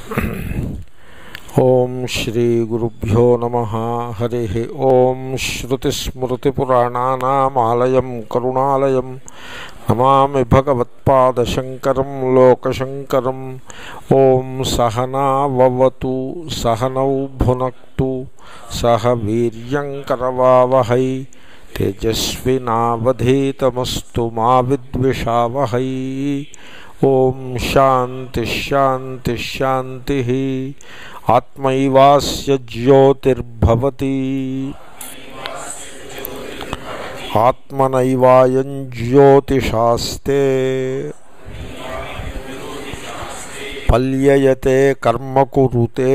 ఓం శ్రీ గురుభ్యో నమ హరి ఓం శ్రుతిస్మృతిపురాణానామాలయం కరుణాలయం నమామి భగవత్పాదశంకరం లోకశంకరం ఓం సహనావతు సహనౌ భునక్తు సహ వీర్యంకరవావహై తేజస్వినావధీతమస్తు మా విద్విషావహై ఓం శాంతి శాంతి శాంతి ఆత్మైవాస్య జ్యోతిర్భవతి ఆత్మనైవాయం జ్యోతిషాస్తే పల్యయతే కర్మ కురుతే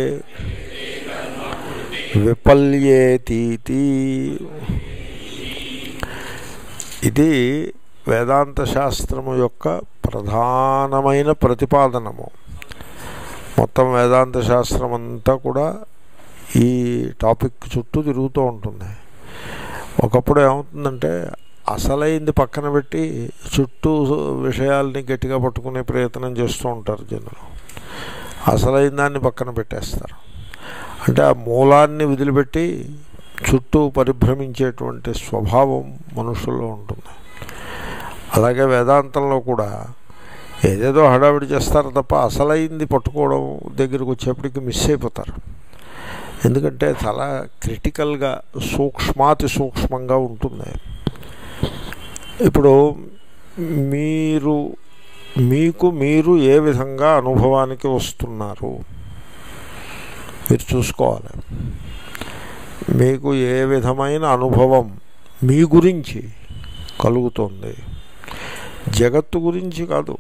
విపల్యేతీతి ఇది వేదాంత శాస్త్రము యొక్క ప్రధానమైన ప్రతిపాదనము మొత్తం వేదాంత శాస్త్రం అంతా కూడా ఈ టాపిక్ చుట్టూ తిరుగుతూ ఉంటుంది ఒకప్పుడు ఏమవుతుందంటే అసలైంది పక్కన పెట్టి చుట్టూ విషయాల్ని గట్టిగా పట్టుకునే ప్రయత్నం చేస్తూ ఉంటారు జనులు అసలైన దాన్ని పక్కన పెట్టేస్తారు అంటే ఆ మూలాన్ని వదిలిపెట్టి చుట్టూ పరిభ్రమించేటువంటి స్వభావం మనుషుల్లో ఉంటుంది అలాగే వేదాంతంలో కూడా ఏదేదో హడావిడి చేస్తారు తప్ప అసలైంది పట్టుకోవడం దగ్గరికి వచ్చేప్పటికి మిస్ అయిపోతారు ఎందుకంటే చాలా క్రిటికల్గా సూక్ష్మాతి సూక్ష్మంగా ఉంటుంది ఇప్పుడు మీరు మీకు మీరు ఏ విధంగా అనుభవానికి వస్తున్నారు మీరు చూసుకోవాలి మీకు ఏ విధమైన అనుభవం మీ గురించి కలుగుతుంది జగత్తు గురించి కాదు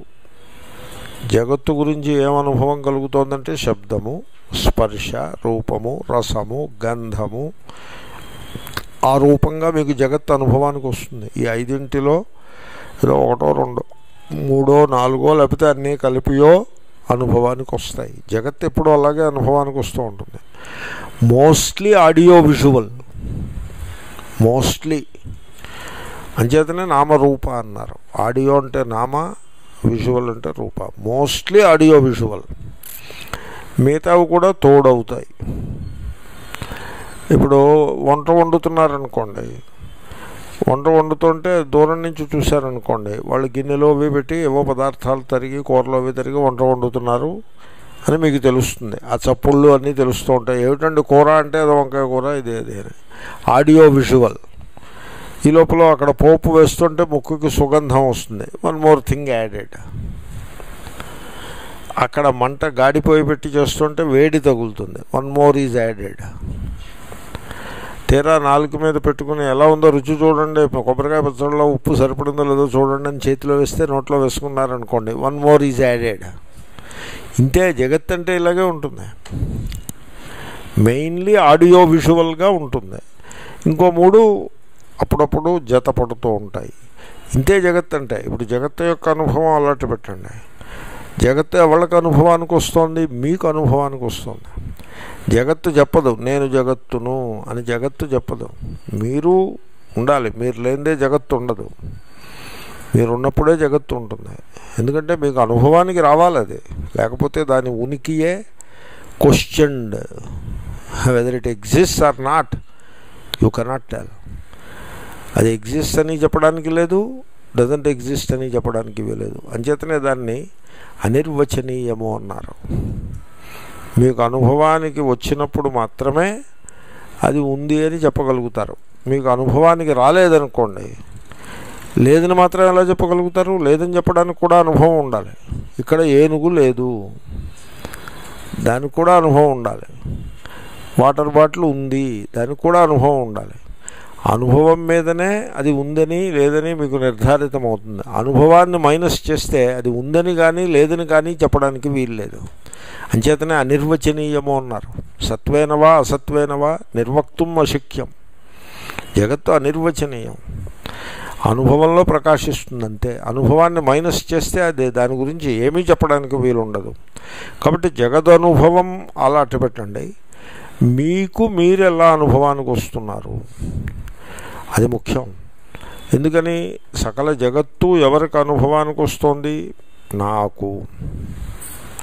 జగత్తు గురించి ఏం అనుభవం కలుగుతోందంటే శబ్దము స్పర్శ రూపము రసము గంధము ఆ రూపంగా మీకు జగత్ అనుభవానికి వస్తుంది ఈ ఐదింటిలో ఏదో ఒకటో రెండో మూడో నాలుగో లేకపోతే అన్నీ కలిపియో అనుభవానికి వస్తాయి జగత్ ఎప్పుడూ అలాగే అనుభవానికి వస్తూ ఉంటుంది మోస్ట్లీ ఆడియో విజువల్ మోస్ట్లీ అంచేతనే నామరూప అన్నారు ఆడియో అంటే నామ విజువల్ అంటే రూప మోస్ట్లీ ఆడియో విజువల్ మిగతావి కూడా తోడవుతాయి ఇప్పుడు వంట వండుతున్నారనుకోండి వంట వండుతుంటే దూరం నుంచి చూశారనుకోండి వాళ్ళు గిన్నెలో అవి పెట్టి ఏవో పదార్థాలు తరిగి కూరలో అవి తరిగి వంట వండుతున్నారు అని మీకు తెలుస్తుంది ఆ చప్పుళ్ళు అన్నీ తెలుస్తూ ఉంటాయి ఏమిటండి కూర అంటే అది వంకాయ కూర ఇదే అదే అని ఆడియో విజువల్ ఈ లోపల అక్కడ పోపు వేస్తుంటే ముక్కుకి సుగంధం వస్తుంది వన్ మోర్ థింగ్ యాడెడ్ అక్కడ మంట గాడిపోయి పెట్టి చేస్తుంటే వేడి తగులుతుంది వన్ మోర్ ఈజ్ యాడెడ్ తీరా నాలుగు మీద పెట్టుకుని ఎలా ఉందో రుచి చూడండి కొబ్బరికాయ పచ్చడిలో ఉప్పు సరిపడిందో లేదో చూడండి అని చేతిలో వేస్తే నోట్లో వేసుకున్నారనుకోండి వన్ మోర్ ఈజ్ యాడెడ్ ఇంతే జగత్ అంటే ఇలాగే ఉంటుంది మెయిన్లీ ఆడియో విజువల్గా ఉంటుంది ఇంకో మూడు అప్పుడప్పుడు జత పడుతూ ఉంటాయి ఇంతే జగత్ అంటే ఇప్పుడు జగత్తు యొక్క అనుభవం అలాంటి పెట్టండి జగత్తు ఎవరికి అనుభవానికి వస్తుంది మీకు అనుభవానికి వస్తుంది జగత్తు చెప్పదు నేను జగత్తును అని జగత్తు చెప్పదు మీరు ఉండాలి మీరు లేనిదే జగత్తు ఉండదు మీరు ఉన్నప్పుడే జగత్తు ఉంటుంది ఎందుకంటే మీకు అనుభవానికి రావాలి అది లేకపోతే దాని ఉనికియే questioned whether it exist or not you cannot tell అది ఎగ్జిస్ట్ అని చెప్పడానికి లేదు డజంట్ ఎగ్జిస్ట్ అని చెప్పడానికి లేదు అంచేతనే దాన్ని అనిర్వచనీయము అన్నారు మీకు అనుభవానికి వచ్చినప్పుడు మాత్రమే అది ఉంది అని చెప్పగలుగుతారు మీకు అనుభవానికి రాలేదనుకోండి లేదని మాత్రం ఎలా చెప్పగలుగుతారు లేదని చెప్పడానికి కూడా అనుభవం ఉండాలి ఇక్కడ ఏనుగు లేదు దానికి కూడా అనుభవం ఉండాలి వాటర్ బాటిల్ ఉంది దానికి కూడా అనుభవం ఉండాలి అనుభవం మీదనే అది ఉందని లేదని మీకు నిర్ధారితం అవుతుంది అనుభవాన్ని మైనస్ చేస్తే అది ఉందని కానీ లేదని కానీ చెప్పడానికి వీల్లేదు అంచేతనే అనిర్వచనీయము అన్నారు సత్వేనవా అసత్వేనవా నిర్వక్తం అశక్యం జగత్తు అనిర్వచనీయం అనుభవంలో ప్రకాశిస్తుంది అంతే అనుభవాన్ని మైనస్ చేస్తే అది దాని గురించి ఏమీ చెప్పడానికి వీలుండదు కాబట్టి జగదనుభవం అలా అట్టపెట్టండి మీకు మీరు ఎలా అనుభవానికి వస్తున్నారు అది ముఖ్యం ఎందుకని సకల జగత్తు ఎవరికి అనుభవానికి వస్తుంది నాకు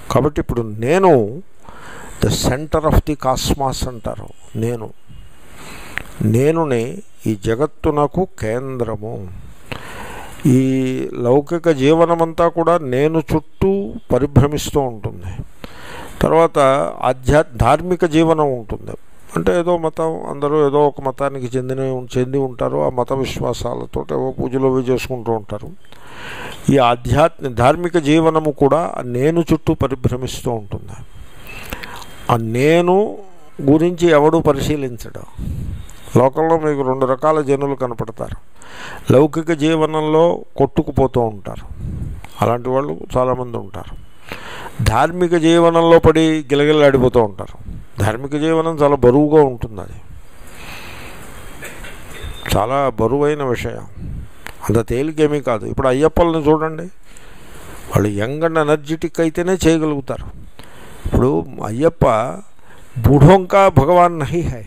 కాబట్టి ఇప్పుడు నేను the centre of the cosmos అంటారు నేను నేనుని ఈ జగత్తునకు కేంద్రము ఈ లౌకిక జీవనమంతా కూడా నేను చుట్టూ పరిభ్రమిస్తూ ఉంటుంది తర్వాత ఆధ్యా ధార్మిక జీవనం ఉంటుంది అంటే ఏదో మతం అందరూ ఏదో ఒక మతానికి చెందిన చెంది ఉంటారు ఆ మత విశ్వాసాలతో ఏవో పూజలు అవి చేసుకుంటూ ఉంటారు ఈ ఆధ్యాత్మిక ధార్మిక జీవనము కూడా ఆ నేను చుట్టూ పరిభ్రమిస్తూ ఉంటుంది ఆ నేను గురించి ఎవడు పరిశీలించడం లోకంలో మీకు రెండు రకాల జనులు కనపడతారు లౌకిక జీవనంలో కొట్టుకుపోతూ ఉంటారు అలాంటి వాళ్ళు చాలామంది ఉంటారు ధార్మిక జీవనంలో పడి గిలగిలాడిపోతూ ఉంటారు ధార్మిక జీవనం చాలా బరువుగా ఉంటుంది అది చాలా బరువైన విషయం అంత తేలికేమీ కాదు ఇప్పుడు అయ్యప్పలను చూడండి వాళ్ళు యంగ్ అండ్ ఎనర్జెటిక్ అయితేనే చేయగలుగుతారు ఇప్పుడు అయ్యప్ప బూఢోంకా భగవాన్ నహి హై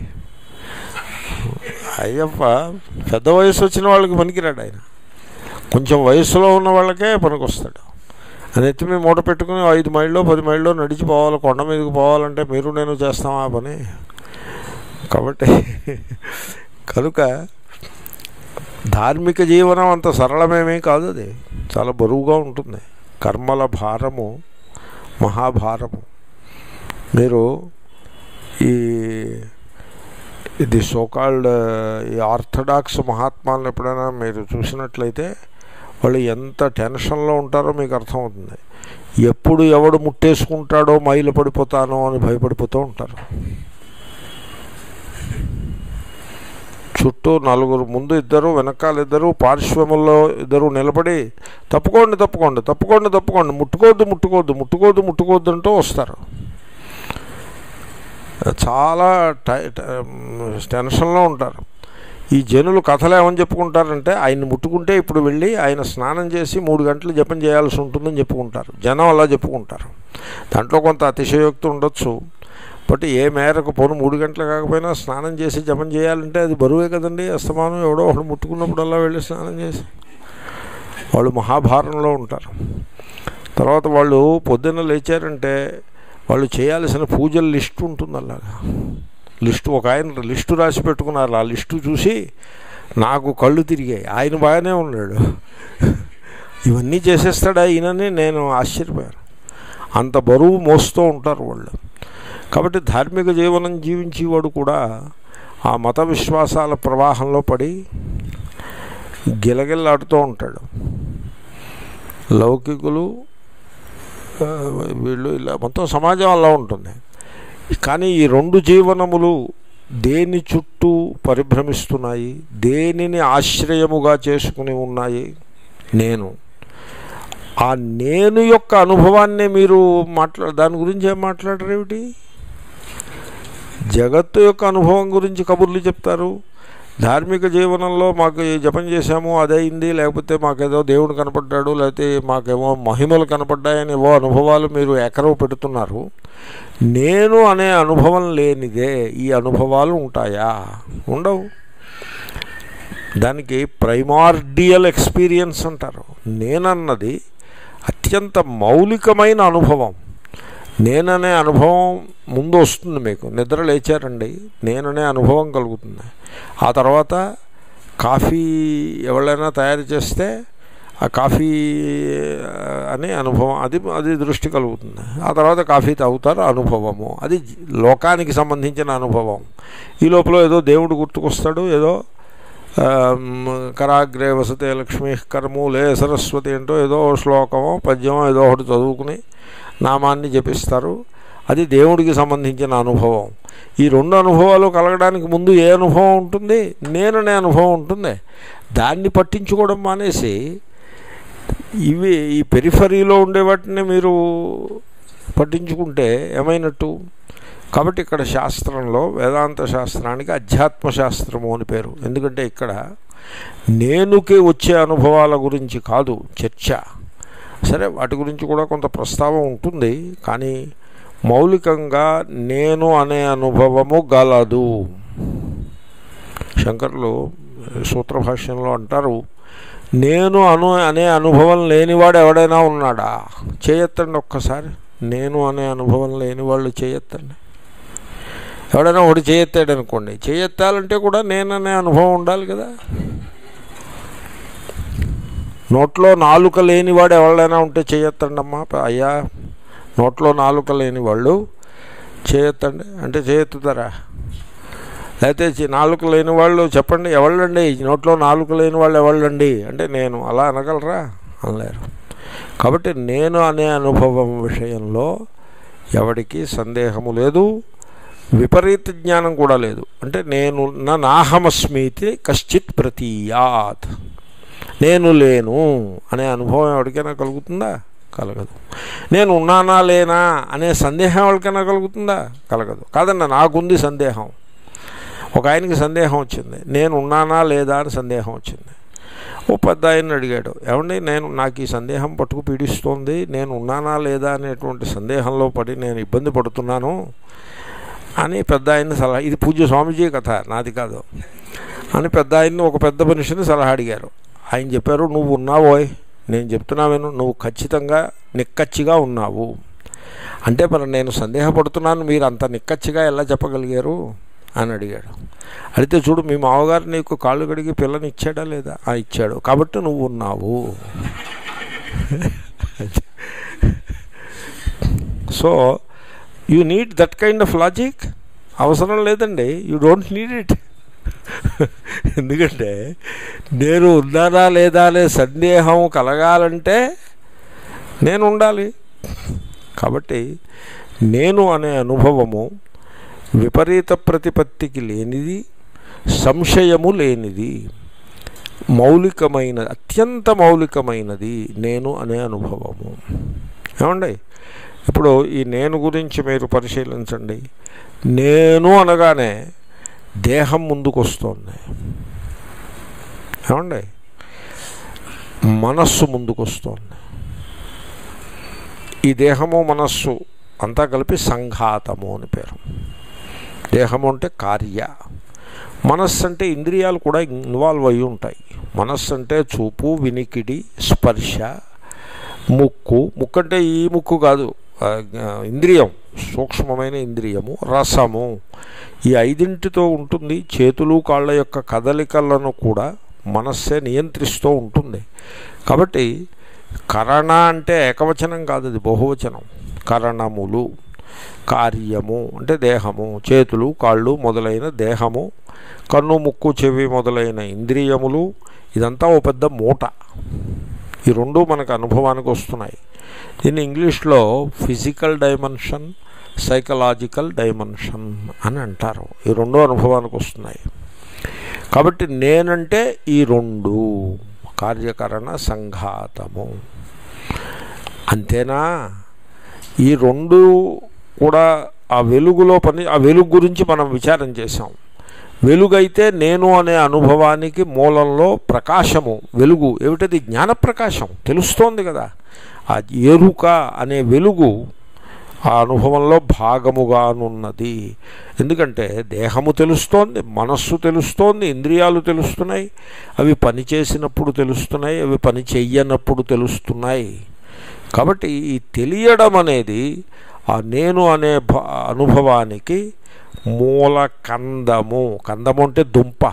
అయ్యప్ప పెద్ద వయసు వచ్చిన వాళ్ళకి పనికిరాడు ఆయన కొంచెం వయసులో ఉన్న వాళ్ళకే పనికొస్తాడు అని ఎత్తి మేము మూట పెట్టుకుని ఐదు మైళ్ళు పది మైళ్ళు నడిచి పోవాలి కొండ మీదకి పోవాలంటే మీరు నేను చేస్తామా ఆ పని కాబట్టి కనుక ధార్మిక జీవనం అంత సరళమేమీ కాదు అది చాలా బరువుగా ఉంటుంది కర్మల భారము మహాభారము మీరు ఈ ఇది సోకాల్డ్ ఈ ఆర్థడాక్స్ మహాత్మాలను ఎప్పుడైనా మీరు చూసినట్లయితే వాళ్ళు ఎంత టెన్షన్లో ఉంటారో మీకు అర్థమవుతుంది ఎప్పుడు ఎవడు ముట్టేసుకుంటాడో మైలు పడిపోతానో అని భయపడిపోతూ ఉంటారు చుట్టూ నలుగురు ముందు ఇద్దరు వెనకాల ఇద్దరు పార్శ్వముల్లో ఇద్దరు నిలబడి తప్పుకోండి తప్పుకోండి తప్పుకోండి తప్పుకోండి ముట్టుకోవద్దు ముట్టుకోవద్దు ముట్టుకోవద్దు ముట్టుకోవద్దు అంటూ వస్తారు చాలా టై టెన్షన్లో ఉంటారు ఈ జనులు కథలు ఏమని చెప్పుకుంటారంటే ఆయన ముట్టుకుంటే ఇప్పుడు వెళ్ళి ఆయన స్నానం చేసి మూడు గంటలు జపం చేయాల్సి ఉంటుందని చెప్పుకుంటారు జనం అలా చెప్పుకుంటారు దాంట్లో కొంత అతిశయోక్తి ఉండొచ్చు బట్ ఏ మేరకు పోను మూడు గంటలు కాకపోయినా స్నానం చేసి జపం చేయాలంటే అది బరువే కదండి అస్తమానం ఎవడో ఒకడు ముట్టుకున్నప్పుడు అలా వెళ్ళి స్నానం చేసి వాళ్ళు మహాభారంలో ఉంటారు తర్వాత వాళ్ళు పొద్దున్న లేచారంటే వాళ్ళు చేయాల్సిన పూజల లిస్ట్ ఉంటుంది అలాగా లిస్టు ఒక ఆయన లిస్టు రాసి పెట్టుకున్నారు ఆ లిస్టు చూసి నాకు కళ్ళు తిరిగాయి ఆయన బాగానే ఉన్నాడు ఇవన్నీ చేసేస్తాడా ఈయనని నేను ఆశ్చర్యపోయాను అంత బరువు మోస్తూ ఉంటారు వాళ్ళు కాబట్టి ధార్మిక జీవనం జీవించేవాడు కూడా ఆ మత విశ్వాసాల ప్రవాహంలో పడి గిలగిల్లాడుతూ ఉంటాడు లౌకికులు వీళ్ళు ఇలా మొత్తం సమాజం అలా ఉంటుంది కానీ ఈ రెండు జీవనములు దేని చుట్టూ పరిభ్రమిస్తున్నాయి దేనిని ఆశ్రయముగా చేసుకుని ఉన్నాయి నేను ఆ నేను యొక్క అనుభవాన్ని మీరు మాట్లా దాని గురించి ఏం మాట్లాడరు ఏమిటి జగత్తు యొక్క అనుభవం గురించి కబుర్లు చెప్తారు ధార్మిక జీవనంలో మాకు ఈ జపం చేశాము అదైంది లేకపోతే మాకేదో దేవుడు కనపడ్డాడు లేకపోతే మాకేమో మహిమలు కనపడ్డాయని ఏవో అనుభవాలు మీరు ఎకరవ పెడుతున్నారు నేను అనే అనుభవం లేనిదే ఈ అనుభవాలు ఉంటాయా ఉండవు దానికి ప్రైమార్డియల్ ఎక్స్పీరియన్స్ అంటారు నేనన్నది అత్యంత మౌలికమైన అనుభవం నేననే అనుభవం ముందు వస్తుంది మీకు నిద్ర లేచారండి నేననే అనుభవం కలుగుతుంది ఆ తర్వాత కాఫీ ఎవరైనా తయారు చేస్తే ఆ కాఫీ అనే అనుభవం అది అది దృష్టి కలుగుతుంది ఆ తర్వాత కాఫీ తాగుతారు అనుభవము అది లోకానికి సంబంధించిన అనుభవం ఈ లోపల ఏదో దేవుడు గుర్తుకొస్తాడు ఏదో కరాగ్రే వసతే లక్ష్మీ కర్మూలే సరస్వతి అంటూ ఏదో శ్లోకమో పద్యమో ఏదో ఒకటి చదువుకుని నామాన్ని జపిస్తారు అది దేవుడికి సంబంధించిన అనుభవం ఈ రెండు అనుభవాలు కలగడానికి ముందు ఏ అనుభవం ఉంటుంది నేననే అనుభవం ఉంటుంది దాన్ని పట్టించుకోవడం మానేసి ఇవి ఈ పెరిఫరీలో ఉండే వాటిని మీరు పట్టించుకుంటే ఏమైనట్టు కాబట్టి ఇక్కడ శాస్త్రంలో వేదాంత శాస్త్రానికి అధ్యాత్మ శాస్త్రము అని పేరు ఎందుకంటే ఇక్కడ నేనుకి వచ్చే అనుభవాల గురించి కాదు చర్చ సరే వాటి గురించి కూడా కొంత ప్రస్తావం ఉంటుంది కానీ మౌలికంగా నేను అనే అనుభవము గలదు శంకర్లు సూత్రభాష్యంలో అంటారు నేను అను అనే అనుభవం లేనివాడు ఎవడైనా ఉన్నాడా చేయొత్తండి ఒక్కసారి నేను అనే అనుభవం లేని వాళ్ళు చేయొద్దండి ఎవడైనా ఒకటి చేయెత్తాడు అనుకోండి చేయెత్తాలంటే కూడా నేననే అనుభవం ఉండాలి కదా నోట్లో నాలుక లేనివాడు ఎవరైనా ఉంటే చేయొత్తండమ్మా అయ్యా నోట్లో నాలుక లేని వాళ్ళు చేయొత్తండి అంటే చేయెత్తుతారా లేకపోతే చి- నాలుక లేని వాళ్ళు చెప్పండి ఎవళ్ళండి ఈ నోట్లో నాలుక లేని వాళ్ళు ఎవళ్ళండి అంటే నేను అలా అనగలరా అనలేరు కాబట్టి నేను అనే అనుభవం విషయంలో ఎవడికి సందేహము లేదు విపరీత జ్ఞానం కూడా లేదు అంటే నేను నా నాహమస్మీతి కశ్చిత్ ప్రతీయాత్ నేను లేను అనే అనుభవం ఎవరికైనా కలుగుతుందా కలగదు నేను ఉన్నానా లేనా అనే సందేహం ఎవరికైనా కలుగుతుందా కలగదు కాదండి నాకుంది సందేహం ఒక ఆయనకి సందేహం వచ్చింది నేను ఉన్నానా లేదా అని సందేహం వచ్చింది ఓ పెద్ద ఆయన అడిగాడు ఏమండి నేను నాకు ఈ సందేహం పట్టుకు పీడిస్తోంది నేను ఉన్నానా లేదా అనేటువంటి సందేహంలో పడి నేను ఇబ్బంది పడుతున్నాను అని పెద్ద ఆయన్ని సలహా ఇది పూజ్య స్వామీజీ కథ నాది కాదు అని పెద్ద ఆయన్ని ఒక పెద్ద మనిషిని సలహా అడిగారు ఆయన చెప్పారు నువ్వు ఉన్నావోయ్ నేను చెప్తున్నా విను నువ్వు ఖచ్చితంగా నిక్కచ్చిగా ఉన్నావు అంటే మరి నేను సందేహపడుతున్నాను మీరు అంత నిక్కచ్చిగా ఎలా చెప్పగలిగారు అని అడిగాడు అడిగితే చూడు మీ మామగారు నీకు కాళ్ళు కడిగి పిల్లని ఇచ్చాడా లేదా ఆ ఇచ్చాడు కాబట్టి నువ్వు ఉన్నావు so you need that kind of logic అవసరం లేదండి యూ డోంట్ నీడ్ ఇట్ ఎందుకంటే నేను ఉన్నానా లేదా అనే సందేహం కలగాలంటే నేను ఉండాలి కాబట్టి నేను అనే అనుభవము విపరీత ప్రతిపత్తికి లేనిది సంశయము లేనిది మౌలికమైన అత్యంత మౌలికమైనది నేను అనే అనుభవము ఏమండి ఇప్పుడు ఈ నేను గురించి మీరు పరిశీలించండి నేను అనగానే దేహం ముందుకు వస్తుంది ఏమండి మనస్సు ముందుకు వస్తుంది ఈ దేహము మనస్సు అంతా కలిపి సంఘాతము అని పేరు దేహము అంటే కార్య మనస్సు అంటే ఇంద్రియాలు కూడా ఇన్వాల్వ్ అయి ఉంటాయి మనస్సు అంటే చూపు వినికిడి స్పర్శ ముక్కు ముక్కు అంటే ఈ ముక్కు కాదు ఆ, ఇంద్రియం సూక్ష్మమైన ఇంద్రియము రసము ఈ ఐదింటితో ఉంటుంది చేతులు కాళ్ళ యొక్క కదలికలను కూడా మనస్సే నియంత్రిస్తూ ఉంటుంది కాబట్టి కరణ అంటే ఏకవచనం కాదు అది బహువచనం కరణములు కార్యము అంటే దేహము చేతులు కాళ్ళు మొదలైన దేహము కన్ను ముక్కు చెవి మొదలైన ఇంద్రియములు ఇదంతా ఓ పెద్ద మూట ఈ రెండు మనకు అనుభవానికి వస్తున్నాయి దీన్ని ఇంగ్లీష్లో ఫిజికల్ డైమెన్షన్ సైకలాజికల్ డైమెన్షన్ అని అంటారు ఈ రెండు అనుభవానికి వస్తున్నాయి కాబట్టి నేనంటే ఈ రెండు కార్యకరణ సంఘాతము అంతేనా ఈ రెండు కూడా ఆ వెలుగులో పని ఆ వెలుగు గురించి మనం విచారం చేసాం వెలుగైతే నేను అనే అనుభవానికి మూలంలో ప్రకాశము వెలుగు ఏమిటది జ్ఞానప్రకాశం తెలుస్తోంది కదా ఆ ఎరుక అనే వెలుగు ఆ అనుభవంలో భాగముగానున్నది ఎందుకంటే దేహము తెలుస్తోంది మనస్సు తెలుస్తోంది ఇంద్రియాలు తెలుస్తున్నాయి అవి పని చేసినప్పుడు తెలుస్తున్నాయి అవి పని చెయ్యనప్పుడు తెలుస్తున్నాయి కాబట్టి ఈ తెలియడం అనేది ఆ నేను అనే భ- అనుభవానికి మూల కందము కందము అంటే దుంప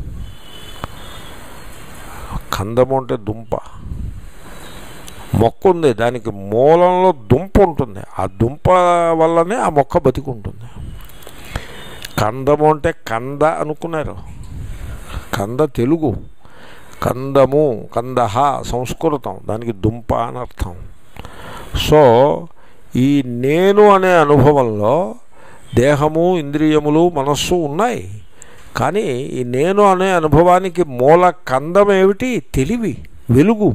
కందము అంటే దుంప మొక్క ఉంది దానికి మూలంలో దుంప ఉంటుంది ఆ దుంప వల్లనే ఆ మొక్క బతికుంటుంది కందము అంటే కంద అనుకున్నారు కంద తెలుగు కందము కందహ సంస్కృతం దానికి దుంప అని అర్థం సో ఈ నేను అనే అనుభవంలో దేహము ఇంద్రియములు మనస్సు ఉన్నాయి కానీ ఈ నేను అనే అనుభవానికి మూల కందం ఏమిటి తెలివి వెలుగు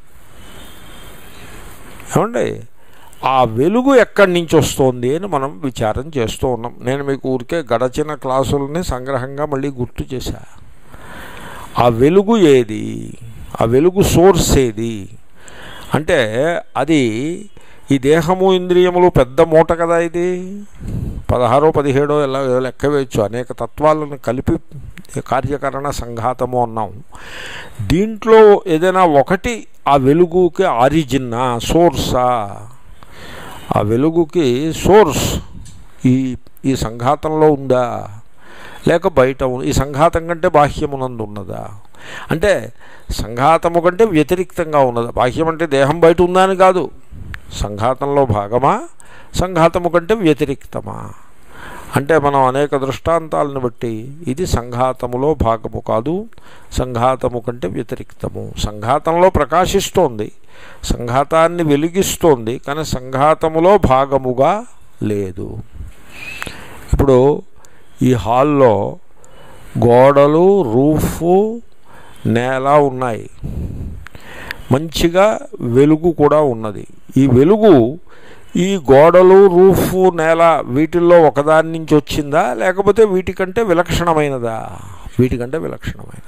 ఏమండి ఆ వెలుగు ఎక్కడి నుంచి వస్తోంది అని మనం విచారం చేస్తూ ఉన్నాం నేను మీకు ఊరికే గడచిన క్లాసులని సంగ్రహంగా మళ్ళీ గుర్తు చేశా ఆ వెలుగు ఏది ఆ వెలుగు సోర్స్ ఏది అంటే అది ఈ దేహము ఇంద్రియములు పెద్ద మూట కదా ఇది పదహారో పదిహేడో ఎలా లెక్క వేయచ్చు అనేక తత్వాలను కలిపి కార్యకరణ సంఘాతము అన్నాం దీంట్లో ఏదైనా ఒకటి ఆ వెలుగుకి ఆరిజిన్నా సోర్సా ఆ వెలుగుకి సోర్స్ ఈ ఈ సంఘాతంలో ఉందా లేక బయట ఉ- ఈ సంఘాతం కంటే బాహ్యమునందు ఉన్నదా అంటే సంఘాతము కంటే వ్యతిరిక్తంగా ఉన్నదా బాహ్యం అంటే దేహం బయట ఉందా అని కాదు సంఘాతంలో భాగమా సంఘాతము కంటే వ్యతిరిక్తమా అంటే మనం అనేక దృష్టాంతాలను బట్టి ఇది సంఘాతములో భాగము కాదు సంఘాతము కంటే వ్యతిరిక్తము సంఘాతంలో ప్రకాశిస్తోంది సంఘాతాన్ని వెలిగిస్తోంది కానీ సంఘాతములో భాగముగా లేదు ఇప్పుడు ఈ హాల్లో గోడలు రూఫు నేల ఉన్నాయి మంచిగా వెలుగు కూడా ఉన్నది ఈ వెలుగు ఈ గోడలు రూఫు నేల వీటిల్లో ఒకదాని నుంచి వచ్చిందా లేకపోతే వీటికంటే విలక్షణమైనదా వీటికంటే విలక్షణమైనది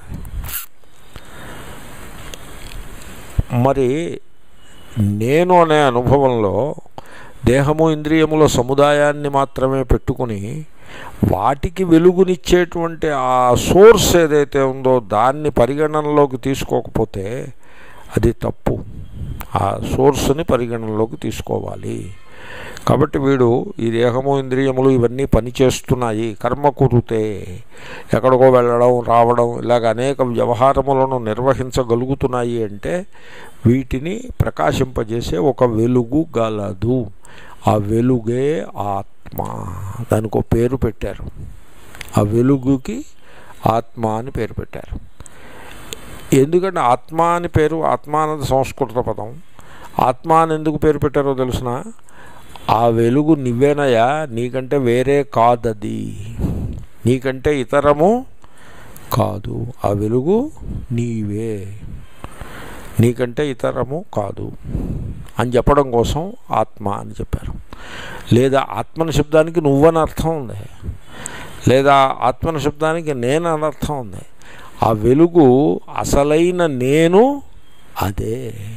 మరి నేను అనే అనుభవంలో దేహము ఇంద్రియముల సముదాయాన్ని మాత్రమే పెట్టుకుని వాటికి వెలుగునిచ్చేటువంటి ఆ సోర్స్ ఏదైతే ఉందో దాన్ని పరిగణనలోకి తీసుకోకపోతే అది తప్పు ఆ సోర్స్ని పరిగణనలోకి తీసుకోవాలి కాబట్టి వీడు ఈ దేహము ఇంద్రియములు ఇవన్నీ పనిచేస్తున్నాయి కర్మ కురుతే ఎక్కడికో వెళ్ళడం రావడం ఇలాగ అనేక వ్యవహారములను నిర్వహించగలుగుతున్నాయి అంటే వీటిని ప్రకాశింపజేసే ఒక వెలుగు గలదు ఆ వెలుగే ఆత్మ దానికి ఒక పేరు పెట్టారు ఆ వెలుగుకి ఆత్మ అని పేరు పెట్టారు ఎందుకంటే ఆత్మ అని పేరు ఆత్మ అన్నది సంస్కృత పదం ఆత్మ అని ఎందుకు పేరు పెట్టారో తెలుసిన ఆ వెలుగు నువ్వేనయా నీకంటే వేరే కాదది నీకంటే ఇతరము కాదు ఆ వెలుగు నీవే నీకంటే ఇతరము కాదు అని చెప్పడం కోసం ఆత్మ అని చెప్పారు లేదా ఆత్మన శబ్దానికి నువ్వని అర్థం ఉంది లేదా ఆత్మన శబ్దానికి నేను అని అర్థం ఉంది ఆ వెలుగు అసలైన నేను అదే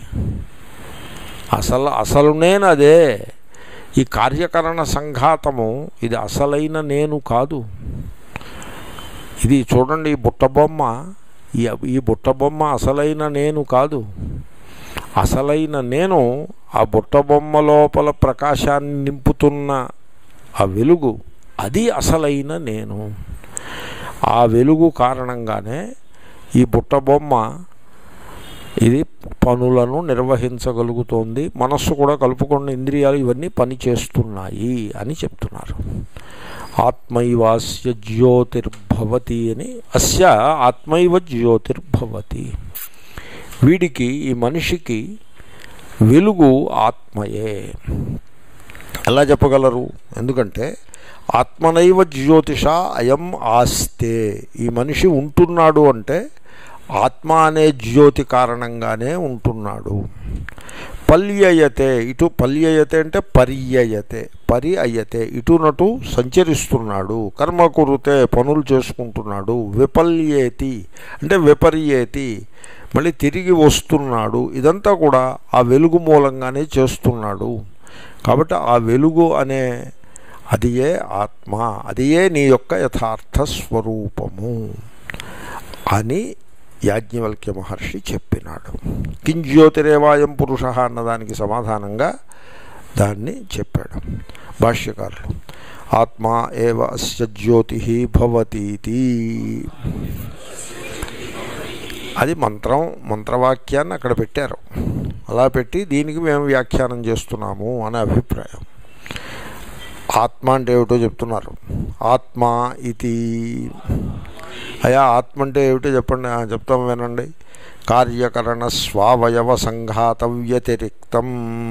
అసలు అసలు నేను అదే ఈ కార్యకరణ సంఘాతము ఇది అసలైన నేను కాదు ఇది చూడండి ఈ బుట్టబొమ్మ ఈ ఈ బుట్టబొమ్మ అసలైన నేను కాదు అసలైన నేను ఆ బుట్టబొమ్మ లోపల ప్రకాశాన్ని నింపుతున్న ఆ వెలుగు అది అసలైన నేను ఆ వెలుగు కారణంగానే ఈ బుట్టబొమ్మ ఇది పనులను నిర్వహించగలుగుతోంది మనస్సు కూడా కలుపుకున్న ఇంద్రియాలు ఇవన్నీ పనిచేస్తున్నాయి అని చెప్తున్నారు ఆత్మైవాస్య జ్యోతిర్భవతి అని అస్య ఆత్మైవ జ్యోతిర్భవతి వీడికి ఈ మనిషికి వెలుగు ఆత్మయే ఎలా చెప్పగలరు ఎందుకంటే ఆత్మనైవ జ్యోతిష అయం ఆస్తే ఈ మనిషి ఉంటున్నాడు అంటే ఆత్మ అనే జ్యోతి కారణంగానే ఉంటున్నాడు పల్యయతే ఇటు పల్యయతే అంటే పర్యయతే పరి అయ్యతే ఇటునటు సంచరిస్తున్నాడు కర్మ కురుతే పనులు చేసుకుంటున్నాడు విపల్యేతి అంటే విపర్యేతి మళ్ళీ తిరిగి వస్తున్నాడు ఇదంతా కూడా ఆ వెలుగు మూలంగానే చేస్తున్నాడు కాబట్టి ఆ వెలుగు అనే అదియే ఆత్మ అదియే నీ యొక్క యథార్థ స్వరూపము అని యాజ్ఞవల్క్య మహర్షి చెప్పినాడు కింజ్యోతిరేవాయం పురుష అన్నదానికి సమాధానంగా దాన్ని చెప్పాడు భాష్యకారులు ఆత్మా ఏవ అస్య జ్యోతి భవతీతి అది మంత్రం మంత్రవాక్యాన్ని అక్కడ పెట్టారు అలా పెట్టి దీనికి మేము వ్యాఖ్యానం చేస్తున్నాము అనే అభిప్రాయం ఆత్మ అంటే ఏమిటో చెప్తున్నారు ఆత్మ ఇది అయా ఆత్మ అంటే ఏమిటో చెప్పండి ఆ, చెప్తాం వినండి కార్యకరణ స్వావయవ సంఘాత వ్యతిరిక్తం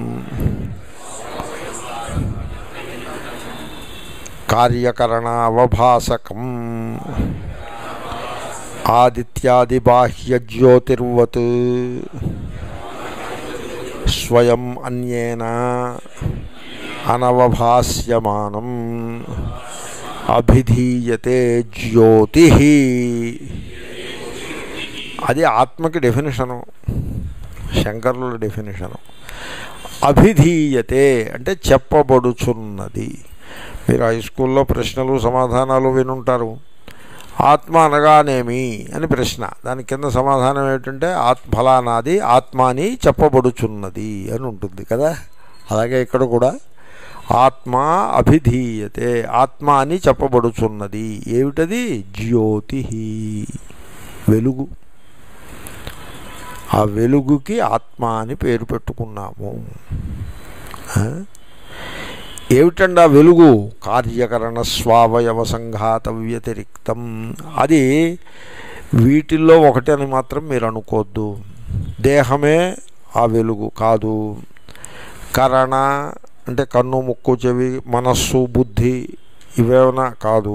కార్యకరణావభాసకం ఆదిత్యాది బాహ్య జ్యోతిర్వత్ స్వయం అన్యేన అనవభాస్యమానం అభిధీయతే జ్యోతి అది ఆత్మకి డెఫినేషను శంకరుల డెఫినేషను అభిధీయతే అంటే చెప్పబడుచున్నది మీరు హై స్కూల్లో ప్రశ్నలు సమాధానాలు వినుంటారు ఆత్మ అనగానేమి అని ప్రశ్న దాని కింద సమాధానం ఏమిటంటే ఆత్ ఫలానాది ఆత్మ అని చెప్పబడుచున్నది అని ఉంటుంది కదా అలాగే ఇక్కడ కూడా ఆత్మ అభిధీయతే ఆత్మ అని చెప్పబడుచున్నది ఏమిటది జ్యోతి వెలుగు ఆ వెలుగుకి ఆత్మ అని పేరు పెట్టుకున్నాము ఆ? ఏమిటండి ఆ వెలుగు కార్యకరణ స్వావయవ సంఘాత వ్యతిరిక్తం అది వీటిల్లో ఒకటి అని మాత్రం మీరు అనుకోవద్దు దేహమే ఆ వెలుగు కాదు కరణ అంటే కన్ను ముక్కు చెవి మనస్సు బుద్ధి ఇవేమైనా కాదు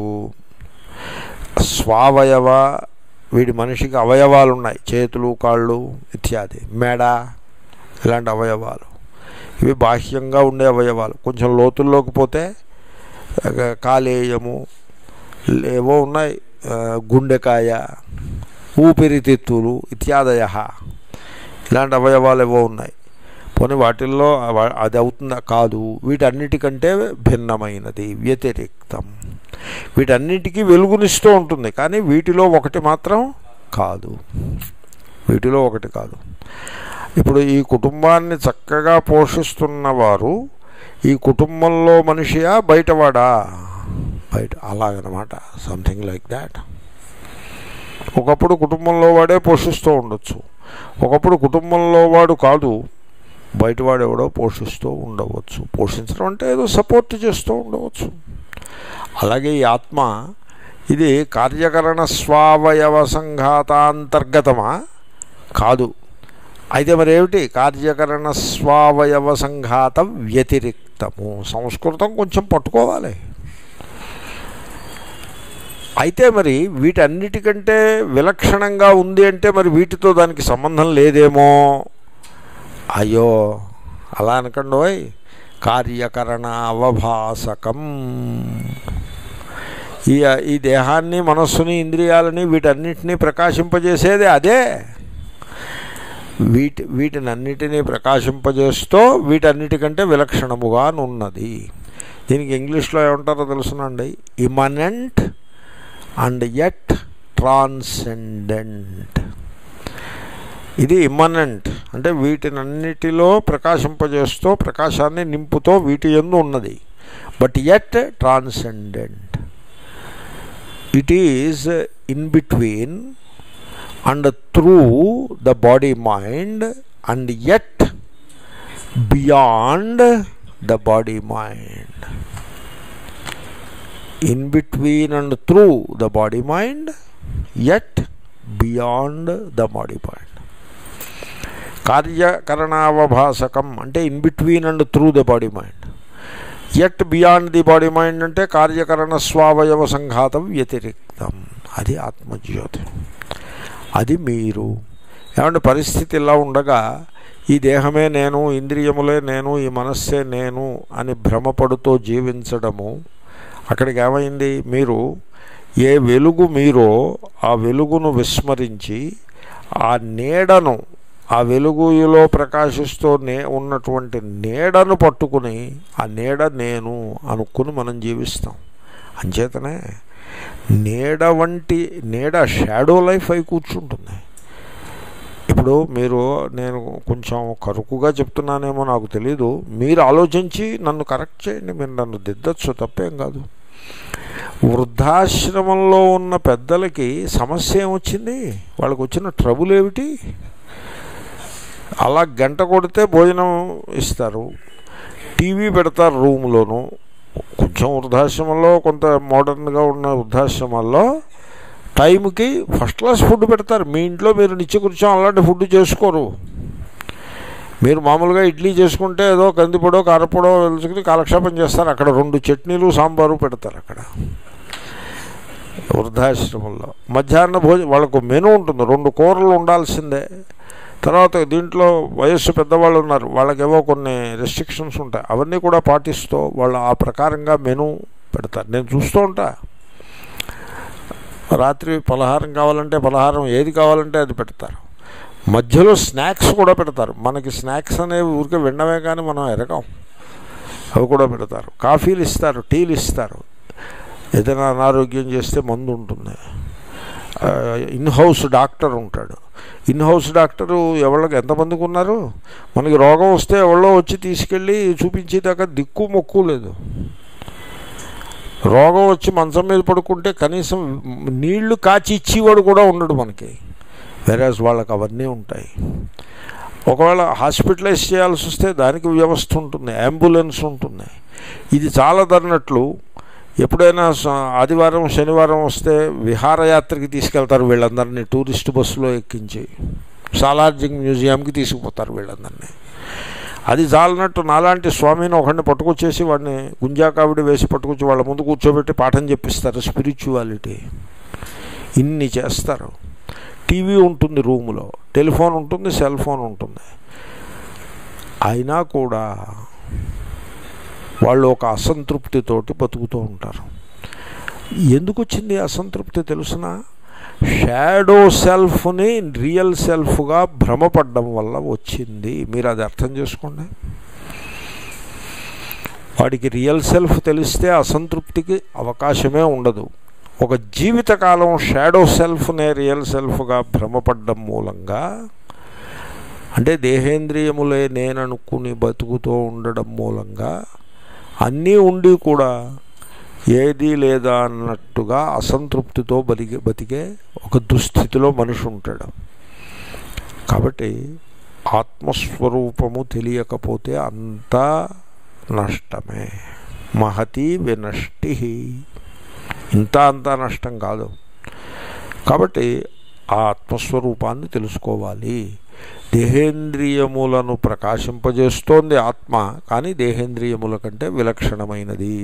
స్వావయవ వీడి మనిషికి అవయవాలు ఉన్నాయి చేతులు కాళ్ళు ఇత్యాది మెడ ఇలాంటి అవయవాలు ఇవి బాహ్యంగా ఉండే అవయవాలు కొంచెం లోతుల్లోకి పోతే ఆ, కాలేయము ఏవో ఉన్నాయి ఆ, గుండెకాయ ఊపిరితిత్తులు ఇత్యాదయ ఇలాంటి అవయవాలు ఏవో ఉన్నాయి పోనీ వాటిల్లో అవ- అది అవుతుందా కాదు వీటన్నిటికంటే భిన్నమైనది వ్యతిరిక్తం వీటన్నిటికీ వెలుగునిస్తూ ఉంటుంది కానీ వీటిలో ఒకటి మాత్రం కాదు వీటిలో ఒకటి కాదు ఇప్పుడు ఈ కుటుంబాన్ని చక్కగా పోషిస్తున్నవారు ఈ కుటుంబంలో మనిషియా బయటవాడా బయట అలాగనమాట సంథింగ్ లైక్ దాట్ ఒకప్పుడు కుటుంబంలో వాడే పోషిస్తూ ఉండొచ్చు ఒకప్పుడు కుటుంబంలో వాడు కాదు బయటవాడు ఎవడో పోషిస్తూ ఉండవచ్చు పోషించడం అంటే ఏదో సపోర్ట్ చేస్తూ ఉండవచ్చు అలాగే ఈ ఆత్మ ఇది కార్యకరణ స్వావయవ సంఘాతాంతర్గతమా కాదు అయితే మరి ఏమిటి కార్యకరణ స్వావయవ సంఘాత వ్యతిరిక్తము సంస్కృతం కొంచెం పట్టుకోవాలి అయితే మరి వీటన్నిటికంటే విలక్షణంగా ఉంది అంటే మరి వీటితో దానికి సంబంధం లేదేమో అయ్యో అలా అనకండి ఓయ్ కార్యకరణ అవభాసకం ఈ ఈ దేహాన్ని మనస్సుని ఇంద్రియాలని వీటన్నిటినీ ప్రకాశింపజేసేది అదే వీటి వీటినన్నిటినీ ప్రకాశింపజేస్తూ వీటన్నిటికంటే విలక్షణముగా ఉన్నది దీనికి ఇంగ్లీష్లో ఏమంటారో తెలుసునండి ఇమనెంట్ అండ్ ఎట్ ట్రాన్సెండెంట్ ఇది ఇమ్మనెంట్ అంటే వీటినన్నిటిలో ప్రకాశింపజేస్తూ ప్రకాశాన్ని నింపుతో వీటి ఎందు ఉన్నది but yet transcendent it is in between and through the body mind and yet beyond the body mind in between and through the body mind yet beyond the body mind కార్యకరణావభాసకం అంటే in between and through the body mind yet beyond the body mind అంటే కార్యకరణ స్వావయవ సంఘాతం వ్యతిరిక్తం అది ఆత్మజ్యోతి అది మీరు ఏమంటే పరిస్థితి ఇలా ఉండగా ఈ దేహమే నేను ఇంద్రియములే నేను ఈ మనస్సే నేను అని భ్రమపడుతూ జీవించడము అక్కడికి ఏమైంది మీరు ఏ వెలుగు మీరో ఆ వెలుగును విస్మరించి ఆ నీడను ఆ వెలుగులో ప్రకాశిస్తూ నే ఉన్నటువంటి నీడను పట్టుకుని ఆ నీడ నేను అనుకుని మనం జీవిస్తాం అంచేతనే నీడ వంటి నీడ షాడో లైఫ్ అయి కూర్చుంటుంది ఇప్పుడు మీరు నేను కొంచెం కరుకుగా చెప్తున్నానేమో నాకు తెలీదు మీరు ఆలోచించి నన్ను కరెక్ట్ చేయండి మీరు నన్ను దిద్దచ్చు తప్పేం కాదు వృద్ధాశ్రమంలో ఉన్న పెద్దలకి సమస్య ఏమొచ్చింది వాళ్ళకి వచ్చిన ట్రబుల్ ఏమిటి అలా గంట కొడితే భోజనం ఇస్తారు టీవీ పెడతారు రూమ్లోను కొంచెం వృద్ధాశ్రమంలో కొంత మోడర్న్గా ఉన్న వృద్ధాశ్రమాల్లో టైంకి ఫస్ట్ క్లాస్ ఫుడ్ పెడతారు మీ ఇంట్లో మీరు నిత్య కూర్చొని అలాంటి ఫుడ్ చేసుకోరు మీరు మామూలుగా ఇడ్లీ చేసుకుంటే ఏదో కందిపొడో కారపొడో తెలుసుకుని కాలక్షేపం చేస్తారు అక్కడ రెండు చట్నీలు సాంబారు పెడతారు అక్కడ వృద్ధాశ్రమంలో మధ్యాహ్న భోజనం వాళ్ళకు మెనూ ఉంటుంది రెండు కూరలు ఉండాల్సిందే తర్వాత దీంట్లో వయస్సు పెద్దవాళ్ళు ఉన్నారు వాళ్ళకేవో కొన్ని రెస్ట్రిక్షన్స్ ఉంటాయి అవన్నీ కూడా పాటిస్తూ వాళ్ళు ఆ ప్రకారంగా మెనూ పెడతారు నేను చూస్తూ ఉంటా రాత్రి పలహారం కావాలంటే పలహారం ఏది కావాలంటే అది పెడతారు మధ్యలో స్నాక్స్ కూడా పెడతారు మనకి స్నాక్స్ అనేవి ఊరికే వినడమే కానీ మనం ఎరగం అవి కూడా పెడతారు కాఫీలు ఇస్తారు టీలు ఇస్తారు ఏదైనా అనారోగ్యం చేస్తే మందు ఉంటుంది ఇన్ హౌస్ డాక్టర్ ఉంటాడు ఇన్ హౌస్ డాక్టరు ఎవళ్ళకి ఎంతమందికి ఉన్నారు మనకి రోగం వస్తే ఎవరో వచ్చి తీసుకెళ్ళి చూపించేదాకా దిక్కు మొక్కు లేదు రోగం వచ్చి మంచం మీద పడుకుంటే కనీసం నీళ్లు కాచి ఇచ్చేవాడు కూడా ఉండడు మనకి వెరాజ్ వాళ్ళకి అవన్నీ ఉంటాయి ఒకవేళ హాస్పిటలైజ్ చేయాల్సి వస్తే దానికి వ్యవస్థ ఉంటుంది అంబులెన్స్ ఉంటుంది ఇది చాలదన్నట్లు ఎప్పుడైనా స- ఆదివారం శనివారం వస్తే విహారయాత్రకి తీసుకెళ్తారు వీళ్ళందరినీ టూరిస్ట్ బస్సులో ఎక్కించి సాలార్జింగ్ మ్యూజియంకి తీసుకుపోతారు వీళ్ళందరినీ అది చాలనట్టు నాలాంటి స్వామిని ఒకడిని పట్టుకొచ్చేసి వాడిని గుంజాకావిడి వేసి పట్టుకొచ్చి వాళ్ళ ముందు కూర్చోబెట్టి పాఠం చెప్పిస్తారు స్పిరిచువాలిటీ ఇన్ని చేస్తారు టీవీ ఉంటుంది రూములో టెలిఫోన్ ఉంటుంది సెల్ ఫోన్ ఉంటుంది అయినా కూడా వాళ్ళు ఒక అసంతృప్తితోటి బతుకుతూ ఉంటారు ఎందుకు వచ్చింది అసంతృప్తి తెలుసిన షాడో సెల్ఫ్ని రియల్ సెల్ఫ్గా భ్రమపడడం వల్ల వచ్చింది మీరు అది అర్థం చేసుకోండి వాడికి రియల్ సెల్ఫ్ తెలిస్తే అసంతృప్తికి అవకాశమే ఉండదు ఒక జీవితకాలం షాడో సెల్ఫ్నే రియల్ సెల్ఫ్గా భ్రమపడ్డం మూలంగా అంటే దేహేంద్రియములే నేననుకుని బతుకుతూ ఉండడం మూలంగా అన్నీ ఉండి కూడా ఏది లేదా అన్నట్టుగా అసంతృప్తితో బతికే బతికే ఒక దుస్థితిలో మనిషి ఉంటాడు కాబట్టి ఆత్మస్వరూపము తెలియకపోతే అంతా నష్టమే మహతి వినష్టి ఇంత అంతా నష్టం కాదు కాబట్టి ఆ ఆత్మస్వరూపాన్ని తెలుసుకోవాలి దేహేంద్రియములను ప్రకాశింపజేస్తోంది ఆత్మ కానీ దేహేంద్రియముల కంటే విలక్షణమైనది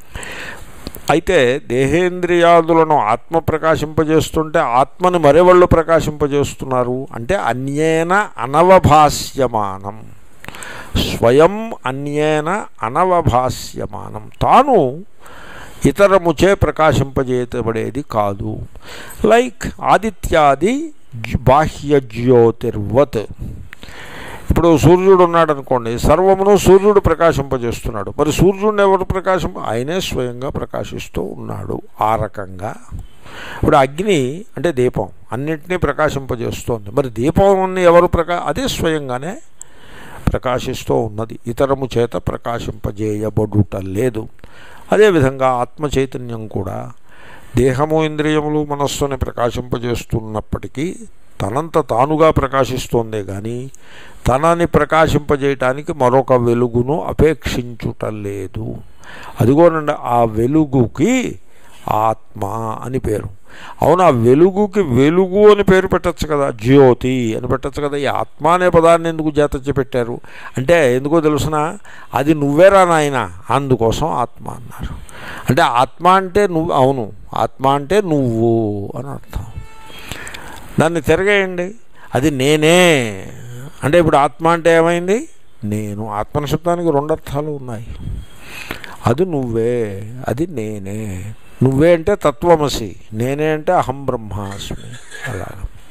అయితే దేహేంద్రియాదులను ఆత్మ ప్రకాశింపజేస్తుంటే ఆత్మని మరెవళ్ళు ప్రకాశింపజేస్తున్నారు అంటే అన్యేన అనవభాస్యమానం స్వయం అన్యేన అనవభాస్యమానం తాను ఇతరముచే ప్రకాశింపజేయబడేది కాదు లైక్ ఆదిత్యాది జ్- బాహ్య జ్యోతిర్వత్ ఇప్పుడు సూర్యుడు ఉన్నాడు అనుకోండి సర్వమును సూర్యుడు ప్రకాశింపజేస్తున్నాడు మరి సూర్యుడిని ఎవరు ప్రకాశింప ఆయనే స్వయంగా ప్రకాశిస్తూ ఉన్నాడు ఆ రకంగా ఇప్పుడు అగ్ని అంటే దీపం అన్నింటినీ ప్రకాశింపజేస్తోంది మరి దీపాన్ని ఎవరు ప్రకా అదే స్వయంగానే ప్రకాశిస్తూ ఉన్నది ఇతరము చేత ప్రకాశింపజేయబడుట లేదు అదేవిధంగా ఆత్మ చైతన్యం కూడా దేహము ఇంద్రియములు మనస్సుని ప్రకాశింపజేస్తున్నప్పటికీ తనంత తానుగా ప్రకాశిస్తోందే కానీ తనని ప్రకాశింపజేయటానికి మరొక వెలుగును అపేక్షించుట లేదు అదిగోనండి ఆ వెలుగుకి ఆత్మ అని పేరు అవును ఆ వెలుగుకి వెలుగు అని పేరు పెట్టచ్చు కదా జ్యోతి అని పెట్టచ్చు కదా ఈ ఆత్మ అనే పదాన్ని ఎందుకు జాతచ్చి పెట్టారు అంటే ఎందుకో తెలుసిన అది నువ్వేరా నాయన అందుకోసం ఆత్మ అన్నారు అంటే ఆత్మ అంటే నువ్వు అవును ఆత్మ అంటే నువ్వు అని అర్థం దాన్ని తిరగేయండి అది నేనే అంటే ఇప్పుడు ఆత్మ అంటే ఏమైంది నేను ఆత్మ శబ్దానికి రెండు అర్థాలు ఉన్నాయి అది నువ్వే అది నేనే నువ్వే అంటే తత్వమసి నేనే అంటే అహం బ్రహ్మాస్మి అలా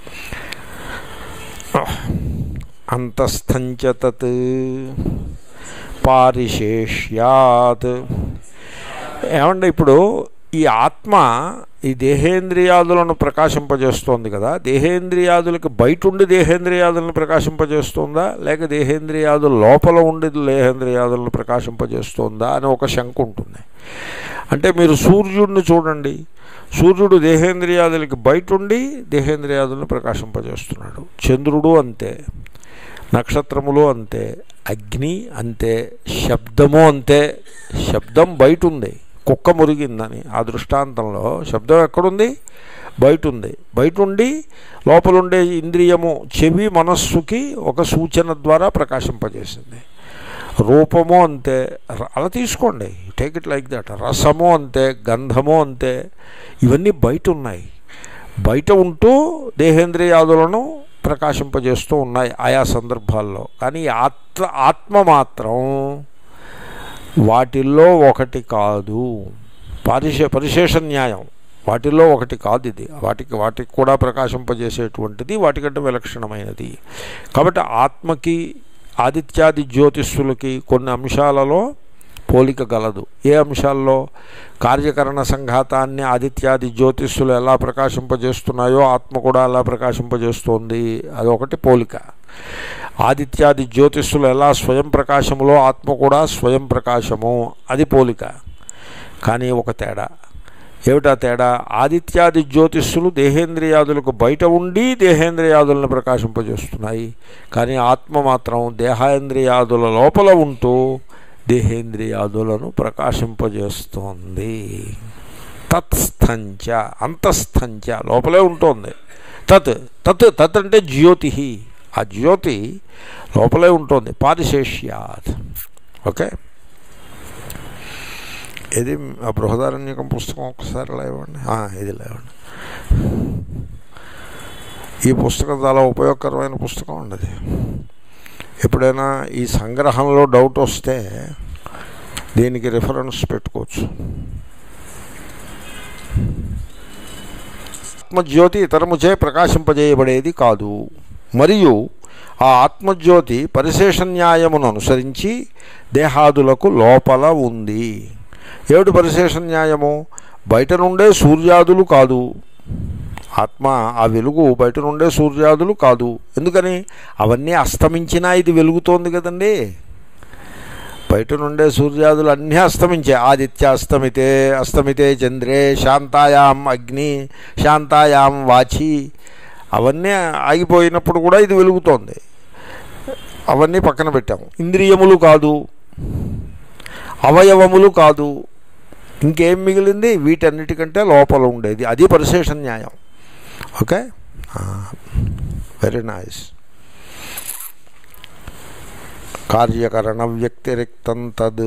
అంతస్థంచ తత్ పారిశేష్యాత్ ఏమంటే ఇప్పుడు ఈ ఆత్మ ఈ దేహేంద్రియాదులను ప్రకాశింపజేస్తోంది కదా దేహేంద్రియాదులకి బయట ఉండి దేహేంద్రియాదులను ప్రకాశింపజేస్తుందా లేక దేహేంద్రియాదుల లోపల ఉండి దేహేంద్రియాదులను ప్రకాశింపజేస్తోందా అని ఒక శంక ఉంటుంది అంటే మీరు సూర్యుడిని చూడండి సూర్యుడు దేహేంద్రియాదులకి బయట ఉండి దేహేంద్రియాదులను ప్రకాశింపజేస్తున్నాడు చంద్రుడు అంతే నక్షత్రములు అంతే అగ్ని అంతే శబ్దము అంతే శబ్దం బయట ఉంది కుక్క మురిగిందని ఆ దృష్టాంతంలో శబ్దం ఎక్కడుంది బయట ఉంది బయట ఉండి లోపలుండే ఇంద్రియము చెవి మనస్సుకి ఒక సూచన ద్వారా ప్రకాశింపజేసింది రూపము అంతే ర- అలా తీసుకోండి టేక్ ఇట్ లైక్ దట్ రసము అంతే గంధము అంతే ఇవన్నీ బయట ఉన్నాయి బయట ఉంటూ దేహేంద్రియాదులను ప్రకాశింపజేస్తూ ఉన్నాయి ఆయా సందర్భాల్లో కానీ ఆత్మ ఆత్మ మాత్రం వాటిల్లో ఒకటి కాదు పరిశే పరిశేష న్యాయం వాటిల్లో ఒకటి కాదు ఇది వాటికి వాటికి కూడా ప్రకాశింపజేసేటువంటిది వాటికంటే విలక్షణమైనది కాబట్టి ఆత్మకి ఆదిత్యాది జ్యోతిష్యులకి కొన్ని అంశాలలో పోలిక గలదు ఏ అంశాల్లో కార్యకరణ సంఘాతాన్ని ఆదిత్యాది జ్యోతిష్సులు ఎలా ప్రకాశింపజేస్తున్నాయో ఆత్మ కూడా అలా ప్రకాశింపజేస్తోంది అదొకటి పోలిక ఆదిత్యాది జ్యోతిష్సులు ఎలా స్వయం ప్రకాశములో ఆత్మ కూడా స్వయం ప్రకాశము అది పోలిక కానీ ఒక తేడా ఏమిటా తేడా ఆదిత్యాది జ్యోతిష్సులు దేహేంద్రియాదులకు బయట ఉండి దేహేంద్రియాదులను ప్రకాశింపజేస్తున్నాయి కానీ ఆత్మ మాత్రం దేహేంద్రియాదుల లోపల ఉంటూ దేహేంద్రియాదులను ప్రకాశింపజేస్తోంది తత్స్థంచ అంతస్థంచ లోపలే ఉంటుంది తత్ తత్ తత్ అంటే జ్యోతి ఆ జ్యోతి లోపలే ఉంటుంది పారిశేష్యాత్ ఓకే ఇది ఆ బృహదారణ్యకం పుస్తకం ఒకసారి లేవండి ఆ, ఇది లేవండి ఈ పుస్తకం చాలా ఉపయోగకరమైన పుస్తకం అండి అది ఎప్పుడైనా ఈ సంగ్రహంలో డౌట్ వస్తే దీనికి రిఫరెన్స్ పెట్టుకోవచ్చు ఆత్మజ్యోతి ఇతరముచే ప్రకాశింపజేయబడేది కాదు మరియు ఆ ఆత్మజ్యోతి పరిశేష న్యాయమును అనుసరించి దేహాదులకు లోపల ఉంది ఏమిటి పరిశేష న్యాయము బయట నుండే సూర్యాదులు కాదు ఆత్మ ఆ వెలుగు బయట నుండే సూర్యాదులు కాదు ఎందుకని అవన్నీ అస్తమించినా ఇది వెలుగుతోంది కదండి బయట నుండే సూర్యాదులు అన్నీ అస్తమించే ఆదిత్య అస్తమితే అస్తమితే చంద్రే శాంతాయాం అగ్ని శాంతాయాం వాచి అవన్నీ ఆగిపోయినప్పుడు కూడా ఇది వెలుగుతోంది అవన్నీ పక్కన పెట్టాము ఇంద్రియములు కాదు అవయవములు కాదు ఇంకేం మిగిలింది వీటన్నిటికంటే లోపల ఉండేది అది పరిశేష న్యాయం ఓకే వెరీ నైస్ కార్యకరణ వ్యక్తిరిక్తం తద్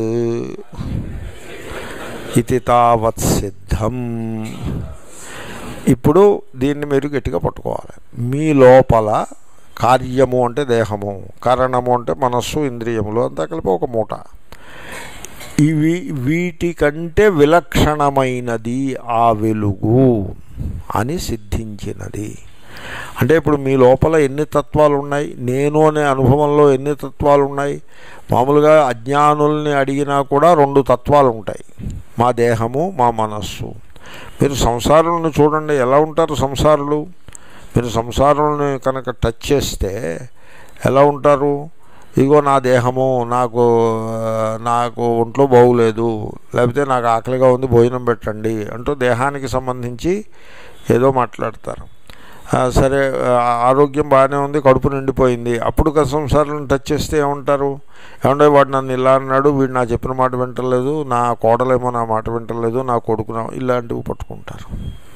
ఇది తావత్ సిద్ధం ఇప్పుడు దీన్ని మీరు గట్టిగా పట్టుకోవాలి మీ లోపల కార్యము అంటే దేహము కరణము అంటే మనస్సు ఇంద్రియములు అంతా కలిపి ఒక మూట ఇవి వీటికంటే విలక్షణమైనది ఆ వెలుగు అని సిద్ధించినది అంటే ఇప్పుడు మీ లోపల ఎన్ని తత్వాలు ఉన్నాయి నేను అనే అనుభవంలో ఎన్ని తత్వాలు ఉన్నాయి మామూలుగా అజ్ఞానుల్ని అడిగినా కూడా రెండు తత్వాలు ఉంటాయి మా దేహము మా మనస్సు మీరు సంసారులను చూడండి ఎలా ఉంటారు సంసారులు మీరు సంసారులను కనుక టచ్ చేస్తే ఎలా ఉంటారు ఇగో నా దేహము నాకు నాకు ఒంట్లో బాగులేదు లేకపోతే నాకు ఆకలిగా ఉంది భోజనం పెట్టండి అంటూ దేహానికి సంబంధించి ఏదో మాట్లాడతారు ఆ, సరే ఆ, ఆరోగ్యం బాగానే ఉంది కడుపు నిండిపోయింది అప్పుడు కదా సంసారాలను టచ్ చేస్తే ఏమంటారు ఏమంటే వాడు నన్ను ఇలా అన్నాడు వీడు నా చెప్పిన మాట వింటలేదు నా కోడలేమో నా మాట వింటలేదు నా కొడుకున ఇలాంటివి పట్టుకుంటారు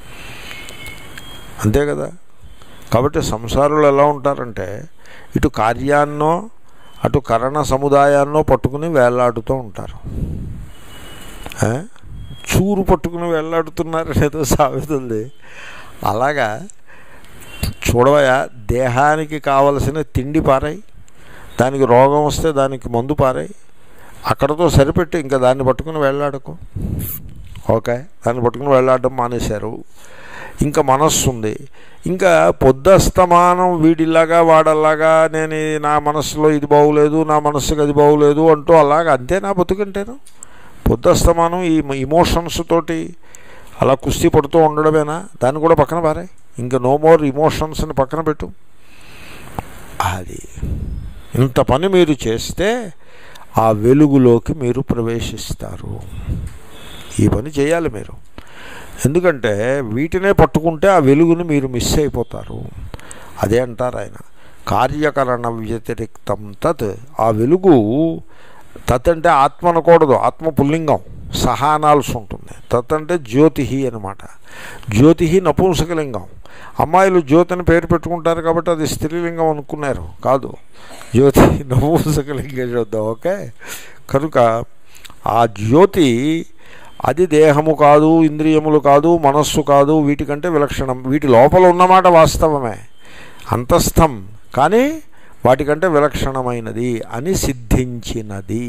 అంతే కదా కాబట్టి సంసారులు ఎలా ఉంటారంటే ఇటు కార్యాన్నో అటు కరణ సముదాయాన్నో పట్టుకుని వేలాడుతూ ఉంటారు ఆ? చూరు పట్టుకుని వేలాడుతున్నారు ఏదో సాగుతుంది అలాగా చూడవయా దేహానికి కావలసిన తిండి పారాయి దానికి రోగం వస్తే దానికి మందు పారాయి అక్కడతో సరిపెట్టి ఇంకా దాన్ని పట్టుకుని వెళ్ళాడకు ఓకే దాన్ని పట్టుకుని వెళ్ళాడడం మానేశారు ఇంకా మనస్సు ఉంది ఇంకా పొద్దస్తమానం వీడిలాగా వాడల్లాగా నేను ఈ- నా మనస్సులో ఇది బాగులేదు నా మనస్సుకి అది బాగులేదు అంటూ అలాగా అంతే నా బతుకంటేను పొద్దస్తమానం ఈ ఇమోషన్స్ తోటి అలా కుస్తీ పడుతూ ఉండడమేనా దాన్ని కూడా పక్కన పారాయి ఇంకా నో మోర్ ఇమోషన్స్ని పక్కన పెట్టు అది ఇంత పని మీరు చేస్తే ఆ వెలుగులోకి మీరు ప్రవేశిస్తారు ఈ పని చేయాలి మీరు ఎందుకంటే వీటినే పట్టుకుంటే ఆ వెలుగుని మీరు మిస్ అయిపోతారు అదే అంటారు ఆయన కార్యకరణ వ్యతిరిక్తం తత్ ఆ వెలుగు తత్ అంటే ఆత్మ అనకూడదు ఆత్మ పుల్లింగం సహా అనాల్సి ఉంటుంది తత్ అంటే జ్యోతి అనమాట జ్యోతి నపుంసకలింగం అమ్మాయిలు జ్యోతి అని పేరు పెట్టుకుంటారు కాబట్టి అది స్త్రీలింగం అనుకున్నారు కాదు జ్యోతి నపుంసకలింగం చూద్దాం ఓకే కనుక ఆ జ్యోతి అది దేహము కాదు ఇంద్రియములు కాదు మనస్సు కాదు వీటికంటే విలక్షణం వీటి లోపల ఉన్నమాట వాస్తవమే అంతస్థం కానీ వాటికంటే విలక్షణమైనది అని సిద్ధించినది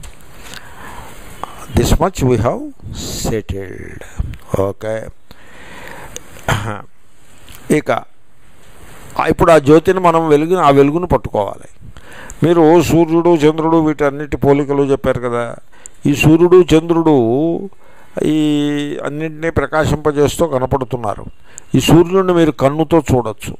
this much we have settled okay ఇక ఇప్పుడు ఆ జ్యోతిని మనం వెలుగు ఆ వెలుగును పట్టుకోవాలి మీరు సూర్యుడు చంద్రుడు వీటన్నిటి పోలికలు చెప్పారు కదా ఈ సూర్యుడు చంద్రుడు ఈ అన్నింటినీ ప్రకాశింపజేస్తూ కనపడుతున్నారు ఈ సూర్యుడిని మీరు కన్నుతో చూడొచ్చు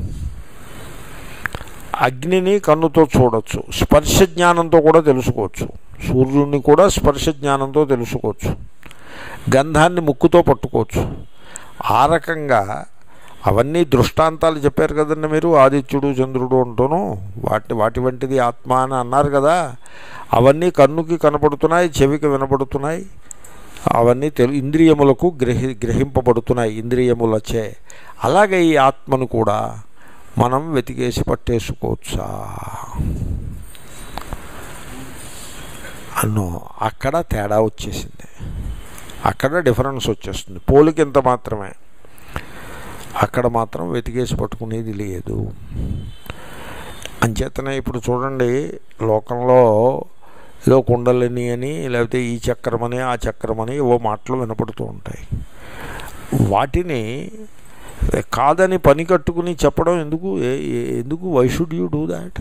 అగ్నిని కన్నుతో చూడొచ్చు స్పర్శ జ్ఞానంతో కూడా తెలుసుకోవచ్చు సూర్యుడిని కూడా స్పర్శ జ్ఞానంతో తెలుసుకోవచ్చు గంధాన్ని ముక్కుతో పట్టుకోవచ్చు ఆ రకంగా అవన్నీ దృష్టాంతాలు చెప్పారు కదండి మీరు ఆదిత్యుడు చంద్రుడు అంటూను వాటి వాటి వంటిది ఆత్మ అని అన్నారు కదా అవన్నీ కన్నుకి కనపడుతున్నాయి చెవికి వినపడుతున్నాయి అవన్నీ తెలు ఇంద్రియములకు గ్రహి గ్రహింపబడుతున్నాయి ఇంద్రియములచే అలాగే ఈ ఆత్మను కూడా మనం వెతికేసి పట్టేసుకోవచ్చా అన్నో అక్కడ తేడా వచ్చేసింది అక్కడ డిఫరెన్స్ వచ్చేస్తుంది పోలిక ఇంత మాత్రమే అక్కడ మాత్రం వెతికేసి పట్టుకునేది లేదు అంచేతనే ఇప్పుడు చూడండి లోకంలో ఏదో కుండలిని అని లేకపోతే ఈ చక్రమని ఆ చక్రమని ఏవో మాటలు వినపడుతూ ఉంటాయి వాటిని కాదని పని కట్టుకుని చెప్పడం ఎందుకు ఏ- ఏ- ఎందుకు why should you do that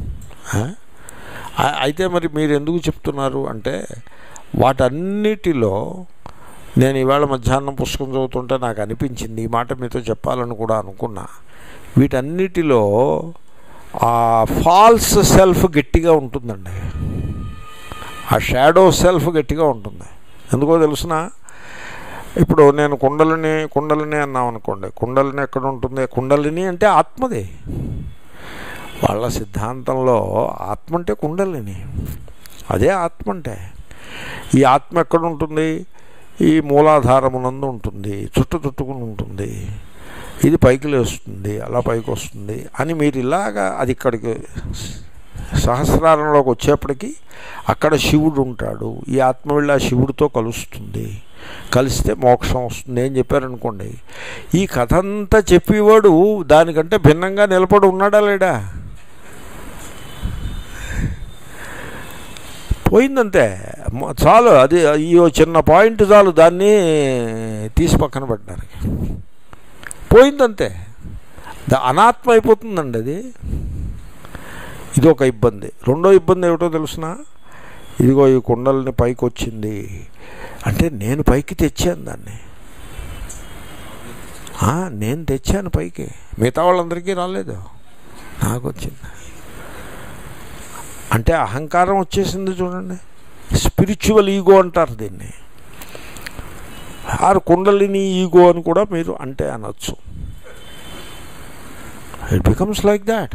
అయితే మరి మీరు ఎందుకు చెప్తున్నారు అంటే వాటన్నిటిలో నేను ఇవాళ మధ్యాహ్నం పుస్తకం చదువుతుంటే నాకు అనిపించింది ఈ మాట మీతో చెప్పాలని కూడా అనుకున్నా వీటన్నిటిలో ఆ ఫాల్స్ సెల్ఫ్ గట్టిగా ఉంటుందండి ఆ షాడో సెల్ఫ్ గట్టిగా ఉంటుంది ఎందుకో తెలుసిన ఇప్పుడు నేను కుండలిని కుండలిని అన్నాం అనుకోండి కుండలిని ఎక్కడ ఉంటుంది కుండలిని అంటే ఆత్మది వాళ్ళ సిద్ధాంతంలో ఆత్మ అంటే కుండలిని అదే ఆత్మ అంటే ఈ ఆత్మ ఎక్కడ ఉంటుంది ఈ మూలాధారమునందు ఉంటుంది చుట్టు చుట్టుకుని ఉంటుంది ఇది పైకి లేస్తుంది అలా పైకి వస్తుంది అని మీరు ఇలాగా అది ఇక్కడికి సహస్రారంలోకి వచ్చేప్పటికి అక్కడ శివుడు ఉంటాడు ఈ ఆత్మ వెళ్ళి ఆ శివుడితో కలుస్తుంది కలిస్తే మోక్షం వస్తుంది అని చెప్పారనుకోండి ఈ కథ అంతా చెప్పేవాడు దానికంటే భిన్నంగా నిలబడి ఉన్నాడా లేడా పోయిందంతే మ- చాలు అది ఈ ఓ చిన్న పాయింట్ చాలు దాన్ని తీసి పక్కన పెట్టడానికి పోయిందంతే ద అనాత్మ అయిపోతుందండి అది ఇది ఒక ఇబ్బంది రెండో ఇబ్బంది ఏమిటో తెలుసిన ఇదిగో ఈ కుండల్ని పైకి వచ్చింది అంటే నేను పైకి తెచ్చాను దాన్ని ఆ, నేను తెచ్చాను పైకి మిగతా వాళ్ళందరికీ రాలేదు నాకు వచ్చింది అంటే అహంకారం వచ్చేసింది చూడండి స్పిరిచువల్ ఈగో అంటారు దీన్ని ఆరు కుండలిని ఈగో అని కూడా మీరు అంటే అనొచ్చు ఇట్ బికమ్స్ లైక్ దాట్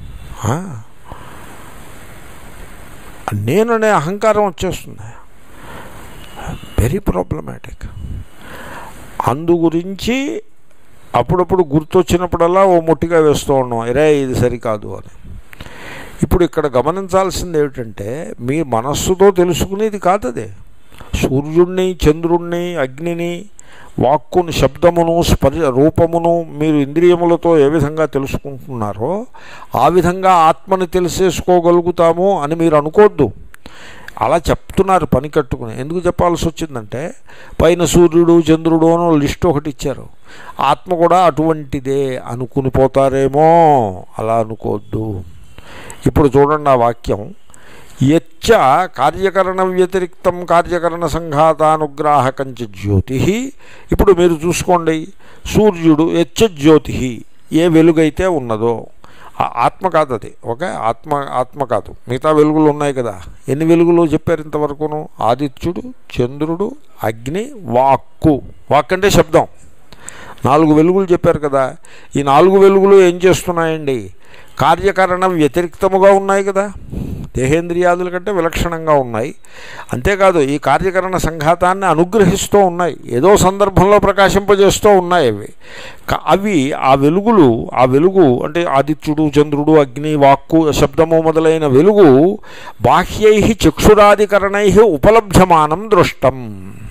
నేననే అహంకారం వచ్చేస్తుంది వెరీ ప్రాబ్లమాటిక్ అందు గురించి అప్పుడప్పుడు గుర్తొచ్చినప్పుడల్లా ఓ ముట్టిగా వేస్తూ ఉన్నాం ఎరే ఇది సరికాదు అని ఇప్పుడు ఇక్కడ గమనించాల్సింది ఏమిటంటే మీ మనస్సుతో తెలుసుకునేది కాదు అది సూర్యుణ్ణి చంద్రుణ్ణి అగ్నిని వాక్కుని శబ్దమును స్పర్శ రూపమును మీరు ఇంద్రియములతో ఏ విధంగా తెలుసుకుంటున్నారో ఆ విధంగా ఆత్మని తెలిసేసుకోగలుగుతాము అని మీరు అనుకోవద్దు అలా చెప్తున్నారు పని కట్టుకుని ఎందుకు చెప్పాల్సి వచ్చిందంటే పైన సూర్యుడు చంద్రుడు అని లిస్ట్ ఒకటి ఇచ్చారు ఆత్మ కూడా అటువంటిదే అనుకుని పోతారేమో అలా అనుకోవద్దు ఇప్పుడు చూడండి ఆ వాక్యం యచ్చ కార్యకరణ వ్యతిరిక్తం కార్యకరణ సంఘాతానుగ్రాహకంచ జ్యోతి ఇప్పుడు మీరు చూసుకోండి సూర్యుడు యచ్చ జ్యోతి ఏ వెలుగైతే ఉన్నదో ఆ ఆత్మ కాదు అది ఓకే ఆత్మ ఆత్మ కాదు మిగతా వెలుగులు ఉన్నాయి కదా ఎన్ని వెలుగులు చెప్పారు ఇంతవరకును ఆదిత్యుడు చంద్రుడు అగ్ని వాక్కు వాక్ అంటే శబ్దం నాలుగు వెలుగులు చెప్పారు కదా ఈ నాలుగు వెలుగులు ఏం చేస్తున్నాయండి కార్యకరణ వ్యతిరిక్తముగా ఉన్నాయి కదా దేహేంద్రియాదుల కంటే విలక్షణంగా ఉన్నాయి అంతేకాదు ఈ కార్యకరణ సంఘాతాన్ని అనుగ్రహిస్తూ ఉన్నాయి ఏదో సందర్భంలో ప్రకాశింపజేస్తూ ఉన్నాయి అవి క- అవి ఆ వెలుగులు ఆ వెలుగు అంటే ఆదిత్యుడు చంద్రుడు అగ్ని వాక్కు శబ్దము మొదలైన వెలుగు బాహ్యై చక్షురాదికరణై ఉపలభ్యమానం దృష్టం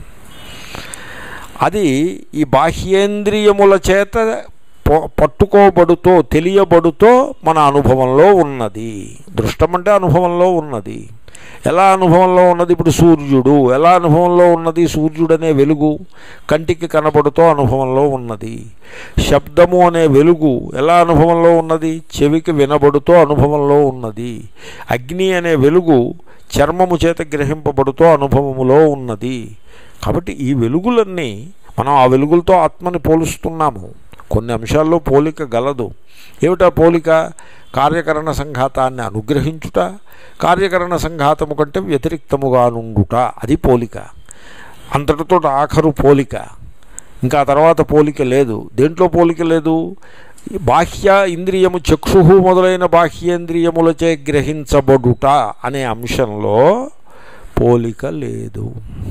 అది ఈ బాహ్యేంద్రియముల చేత ప- పట్టుకోబడుతో తెలియబడుతో మన అనుభవంలో ఉన్నది దృష్టం అంటే అనుభవంలో ఉన్నది ఎలా అనుభవంలో ఉన్నది ఇప్పుడు సూర్యుడు ఎలా అనుభవంలో ఉన్నది సూర్యుడు అనే వెలుగు కంటికి కనబడుతూ అనుభవంలో ఉన్నది శబ్దము అనే వెలుగు ఎలా అనుభవంలో ఉన్నది చెవికి వినబడుతూ అనుభవంలో ఉన్నది అగ్ని అనే వెలుగు చర్మము చేత గ్రహింపబడుతూ అనుభవములో ఉన్నది కాబట్టి ఈ వెలుగులన్నీ మనం ఆ వెలుగులతో ఆత్మని పోలుస్తున్నాము కొన్ని అంశాల్లో పోలిక గలదు ఏమిటా పోలిక కార్యకరణ సంఘాతాన్ని అనుగ్రహించుట కార్యకరణ సంఘాతము కంటే వ్యతిరిక్తముగా నుండుట అది పోలిక అంతటితో ఆఖరు పోలిక ఇంకా తర్వాత పోలిక లేదు దేంట్లో పోలిక లేదు బాహ్య ఇంద్రియము చక్షు మొదలైన బాహ్యేంద్రియములచే గ్రహించబడుట అనే అంశంలో పోలిక లేదు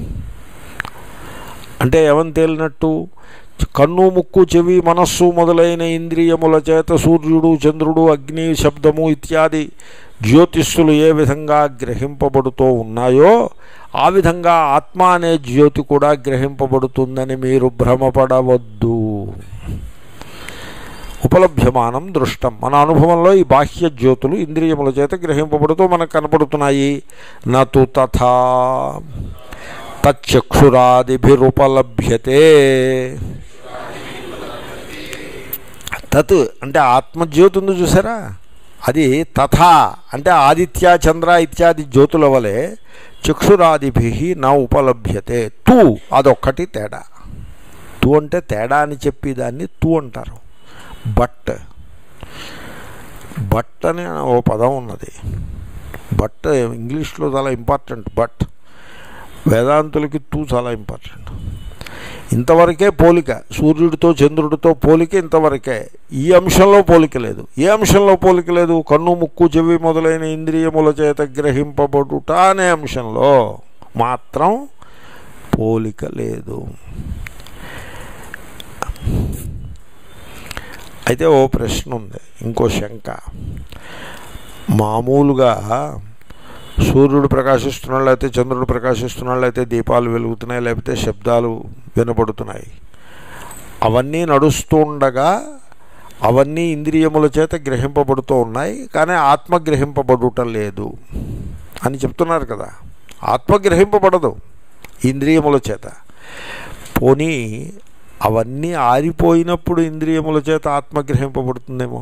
అంటే ఏమని తేలినట్టు కన్ను ముక్కు చెవి మనస్సు మొదలైన ఇంద్రియముల చేత సూర్యుడు చంద్రుడు అగ్ని శబ్దము ఇత్యాది జ్యోతిస్సులు ఏ విధంగా గ్రహింపబడుతూ ఉన్నాయో ఆ విధంగా ఆత్మ అనే జ్యోతి కూడా గ్రహింపబడుతుందని మీరు భ్రమపడవద్దు ఉపలభ్యమానం దృష్టం మన అనుభవంలో ఈ బాహ్య జ్యోతులు ఇంద్రియముల చేత గ్రహింపబడుతూ మనకు కనపడుతున్నాయి నతు తథా తచ్చక్షురాదిభిరుపలభ్యతే తత్ అంటే ఆత్మజ్యోతి ఉంది చూసారా అది తథా అంటే ఆదిత్య చంద్ర ఇత్యాది జ్యోతుల వలె చక్షురాదిభి నా ఉపలభ్యతే తూ అదొక్కటి తేడా తూ అంటే తేడా అని చెప్పి దాన్ని తూ అంటారు బట్ బట్ అనే ఓ పదం ఉన్నది బట్ ఇంగ్లీష్లో చాలా ఇంపార్టెంట్ బట్ వేదాంతులకి తూ చాలా ఇంపార్టెంట్ ఇంతవరకే పోలిక సూర్యుడితో చంద్రుడితో పోలిక ఇంతవరకే ఈ అంశంలో పోలిక లేదు ఏ అంశంలో పోలిక లేదు కన్ను ముక్కు చెవి మొదలైన ఇంద్రియముల చేత గ్రహింపబడుట అనే అంశంలో మాత్రం పోలిక లేదు అయితే ఓ ప్రశ్న ఉంది ఇంకో శంక మామూలుగా సూర్యుడు ప్రకాశిస్తున్నాడు లేకపోతే చంద్రుడు ప్రకాశిస్తున్నాడు లేకపోతే దీపాలు వెలుగుతున్నాయి లేకపోతే శబ్దాలు వినపడుతున్నాయి అవన్నీ నడుస్తూ ఉండగా అవన్నీ ఇంద్రియముల చేత గ్రహింపబడుతూ ఉన్నాయి కానీ ఆత్మ గ్రహింపబడుట లేదు అని చెప్తున్నారు కదా ఆత్మ గ్రహింపబడదు ఇంద్రియముల చేత పోనీ అవన్నీ ఆరిపోయినప్పుడు ఇంద్రియముల చేత ఆత్మ గ్రహింపబడుతుందేమో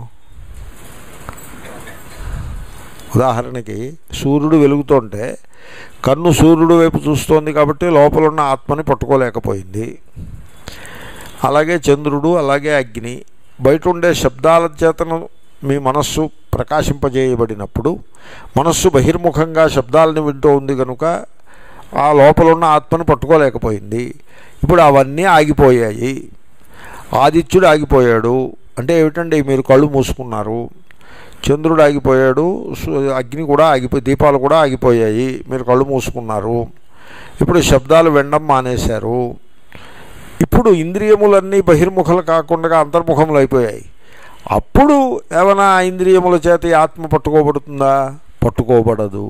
ఉదాహరణకి సూర్యుడు వెలుగుతుంటే కన్ను సూర్యుడు వైపు చూస్తోంది కాబట్టి లోపల ఉన్న ఆత్మని పట్టుకోలేకపోయింది అలాగే చంద్రుడు అలాగే అగ్ని బయట ఉండే శబ్దాల చేతను మీ మనస్సు ప్రకాశింపజేయబడినప్పుడు మనస్సు బహిర్ముఖంగా శబ్దాలను వింటూ ఉంది కనుక ఆ లోపల ఉన్న ఆత్మను పట్టుకోలేకపోయింది ఇప్పుడు అవన్నీ ఆగిపోయాయి ఆదిత్యుడు ఆగిపోయాడు అంటే ఏమిటండి మీరు కళ్ళు మూసుకున్నారు చంద్రుడు ఆగిపోయాడు సు- అగ్ని కూడా ఆగిపోయి దీపాలు కూడా ఆగిపోయాయి మీరు కళ్ళు మూసుకున్నారు ఇప్పుడు శబ్దాలు వినడం మానేశారు ఇప్పుడు ఇంద్రియములన్నీ బహిర్ముఖలు కాకుండా అంతర్ముఖములు అయిపోయాయి అప్పుడు ఏమైనా ఆ ఇంద్రియముల చేత ఈ ఆత్మ పట్టుకోబడుతుందా పట్టుకోబడదు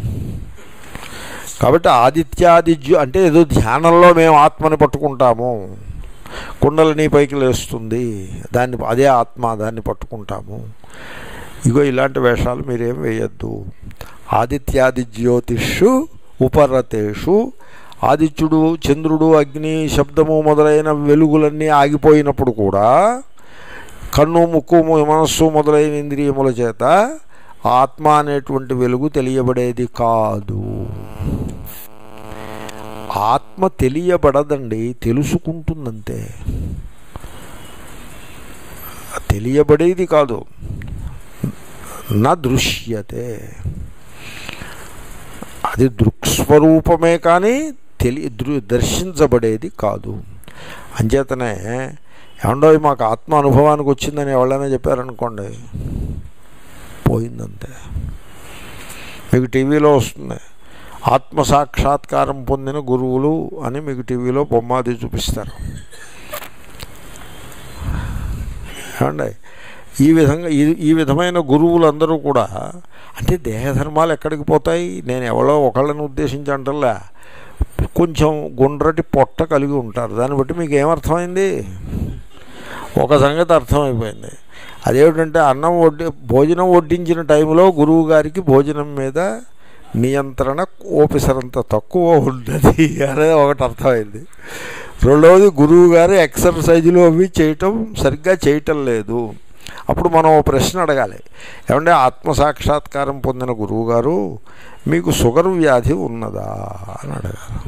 కాబట్టి ఆదిత్యాది జ్యో- అంటే ఏదో ధ్యానంలో మేము ఆత్మని పట్టుకుంటాము కుండలని పైకి లేస్తుంది దాన్ని అదే ఆత్మ దాన్ని పట్టుకుంటాము ఇగో ఇలాంటి వేషాలు మీరేం వేయద్దు ఆదిత్యాది జ్యోతిషు ఉపరతేషు ఆదిత్యుడు చంద్రుడు అగ్ని శబ్దము మొదలైన వెలుగులన్నీ ఆగిపోయినప్పుడు కూడా కన్ను ముక్కు మనస్సు మొదలైన ఇంద్రియముల చేత ఆత్మ అనేటువంటి వెలుగు తెలియబడేది కాదు ఆత్మ తెలియబడదండి తెలుసుకుంటుందంతే తెలియబడేది కాదు నా దృశ్యతే అది దృక్స్వరూపమే కానీ తెలి దృ దర్శించబడేది కాదు అంచేతనే ఏమండో మాకు ఆత్మ అనుభవానికి వచ్చిందని ఎవరైనా చెప్పారనుకోండి పోయిందంతే మీకు టీవీలో వస్తుంది ఆత్మ సాక్షాత్కారం పొందిన గురువులు అని మీకు టీవీలో బొమ్మాది చూపిస్తారు ఏమండి ఈ విధంగా ఈ ఈ విధమైన గురువులందరూ కూడా అంటే దేహధర్మాలు ఎక్కడికి పోతాయి నేను ఎవరో ఒకళ్ళని ఉద్దేశించి అంటల్లా కొంచెం గుండ్రటి పొట్ట కలిగి ఉంటారు దాన్ని బట్టి మీకు ఏమర్థమైంది ఒక సంగతి అర్థమైపోయింది అదేమిటంటే అన్నం వడ్డి భోజనం వడ్డించిన టైంలో గురువు గారికి భోజనం మీద నియంత్రణ ఓపిసరంత తక్కువ ఉన్నది అనేది ఒకటి అర్థమైంది రెండవది గురువు గారు ఎక్సర్సైజులు అవి చేయటం సరిగ్గా చేయటం లేదు అప్పుడు మనం ఓ ప్రశ్న అడగాలి ఏమంటే ఆత్మసాక్షాత్కారం పొందిన గురువుగారు మీకు షుగర్ వ్యాధి ఉన్నదా అని అడగాలి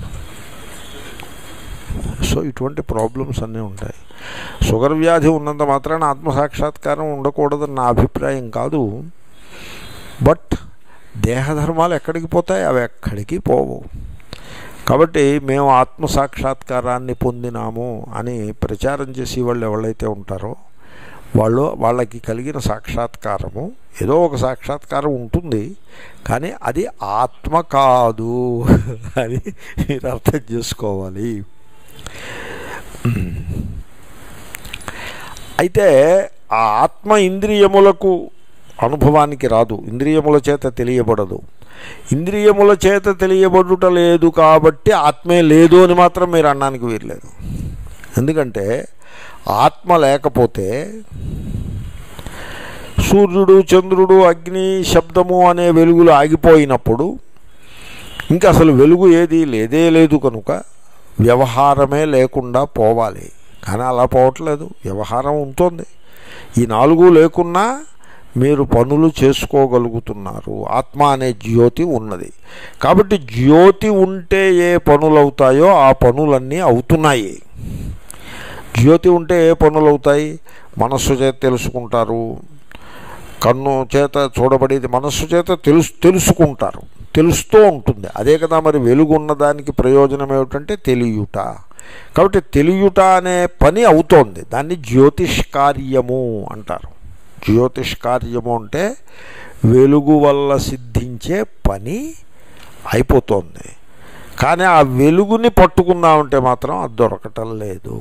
సో ఇటువంటి ప్రాబ్లమ్స్ అన్నీ ఉంటాయి షుగర్ వ్యాధి ఉన్నంత మాత్రాన ఆత్మసాక్షాత్కారం ఉండకూడదని నా అభిప్రాయం కాదు బట్ దేహధర్మాలు ఎక్కడికి పోతాయి అవి ఎక్కడికి పోవు కాబట్టి మేము ఆత్మసాక్షాత్కారాన్ని పొందినాము అని ప్రచారం చేసి వాళ్ళు ఎవరైతే ఉంటారో వాళ్ళు వాళ్ళకి కలిగిన సాక్షాత్కారము ఏదో ఒక సాక్షాత్కారం ఉంటుంది కానీ అది ఆత్మ కాదు అని మీరు అర్థం చేసుకోవాలి అయితే ఆ ఆత్మ ఇంద్రియములకు అనుభవానికి రాదు ఇంద్రియముల చేత తెలియబడదు ఇంద్రియముల చేత తెలియబడుట లేదు కాబట్టి ఆత్మే లేదు అని మాత్రం మీరు అనడానికి వీరలేదు ఎందుకంటే ఆత్మ లేకపోతే సూర్యుడు చంద్రుడు అగ్ని శబ్దము అనే వెలుగులు ఆగిపోయినప్పుడు ఇంకా అసలు వెలుగు ఏది లేదే లేదు కనుక వ్యవహారమే లేకుండా పోవాలి కానీ అలా పోవట్లేదు వ్యవహారం ఉంటుంది ఈ నాలుగు లేకున్నా మీరు పనులు చేసుకోగలుగుతున్నారు ఆత్మ అనే జ్యోతి ఉన్నది కాబట్టి జ్యోతి ఉంటే ఏ పనులు అవుతాయో ఆ పనులన్నీ అవుతున్నాయి జ్యోతి ఉంటే ఏ పనులు అవుతాయి మనస్సు చేత తెలుసుకుంటారు కన్ను చేత చూడబడేది మనస్సు చేత తెలుసు తెలుసుకుంటారు తెలుస్తూ ఉంటుంది అదే కదా మరి వెలుగు ఉన్నదానికి ప్రయోజనం ఏమిటంటే తెలియుట కాబట్టి తెలియుట అనే పని అవుతోంది దాన్ని జ్యోతిష్ కార్యము అంటారు జ్యోతిష్ కార్యము అంటే వెలుగు వల్ల సిద్ధించే పని అయిపోతుంది కానీ ఆ వెలుగుని పట్టుకుందామంటే మాత్రం అది దొరకటం లేదు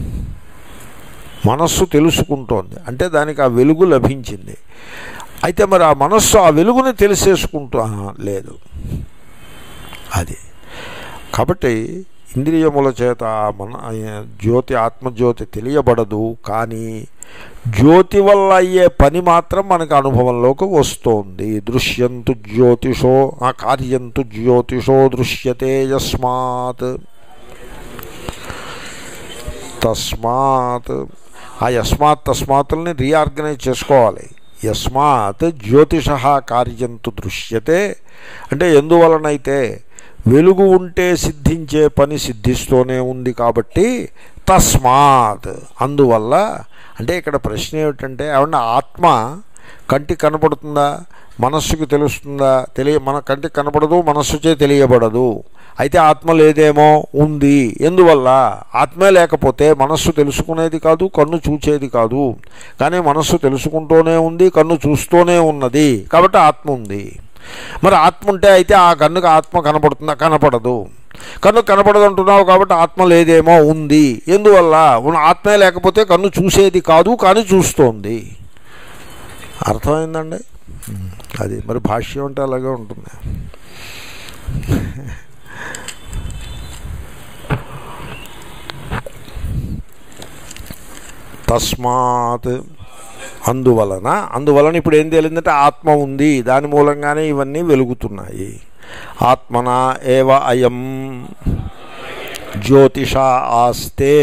మనస్సు తెలుసుకుంటోంది అంటే దానికి ఆ వెలుగు లభించింది అయితే మరి ఆ మనస్సు ఆ వెలుగుని తెలిసేసుకుంటూ ఆహా, లేదు అది కాబట్టి ఇంద్రియముల చేత ఆ మన ఆ జ్యోతి ఆత్మజ్యోతి తెలియబడదు కానీ జ్యోతి వల్ల అయ్యే పని మాత్రం మనకు అనుభవంలోకి వస్తోంది దృశ్యంతు జ్యోతిషో ఆ కార్యంతు జ్యోతిషో దృశ్యతే యస్మాత్ తస్మాత్ ఆ యస్మాత్ తస్మాత్ని రీఆర్గనైజ్ చేసుకోవాలి యస్మాత్ జ్యోతిష కార్యంతు దృశ్యతే అంటే ఎందువలనైతే వెలుగు ఉంటే సిద్ధించే పని సిద్ధిస్తూనే ఉంది కాబట్టి తస్మాత్ అందువల్ల అంటే ఇక్కడ ప్రశ్న ఏమిటంటే ఏమన్నా ఆత్మ కంటికి కనపడుతుందా మనస్సుకి తెలుస్తుందా తెలియ మన కంటికి కనపడదు మనస్సుచే తెలియబడదు అయితే ఆత్మ లేదేమో ఉంది ఎందువల్ల ఆత్మే లేకపోతే మనస్సు తెలుసుకునేది కాదు కన్ను చూచేది కాదు కానీ మనస్సు తెలుసుకుంటూనే ఉంది కన్ను చూస్తూనే ఉన్నది కాబట్టి ఆత్మ ఉంది మరి ఆత్మ ఉంటే అయితే ఆ కన్నుకు ఆత్మ కనపడుతుందా కనపడదు కన్ను కనపడదు అంటున్నావు కాబట్టి ఆత్మ లేదేమో ఉంది ఎందువల్ల ఉన్న ఆత్మే లేకపోతే కన్ను చూసేది కాదు కానీ చూస్తోంది అర్థమైందండి అది మరి భాష్యం అంటే అలాగే ఉంటుంది తస్మాత్ అందువలన అందువలన ఇప్పుడు ఏం తేలిందంటే ఆత్మ ఉంది దాని మూలంగానే ఇవన్నీ వెలుగుతున్నాయి ఆత్మన ఏవ అయం జ్యోతిష ఆస్తే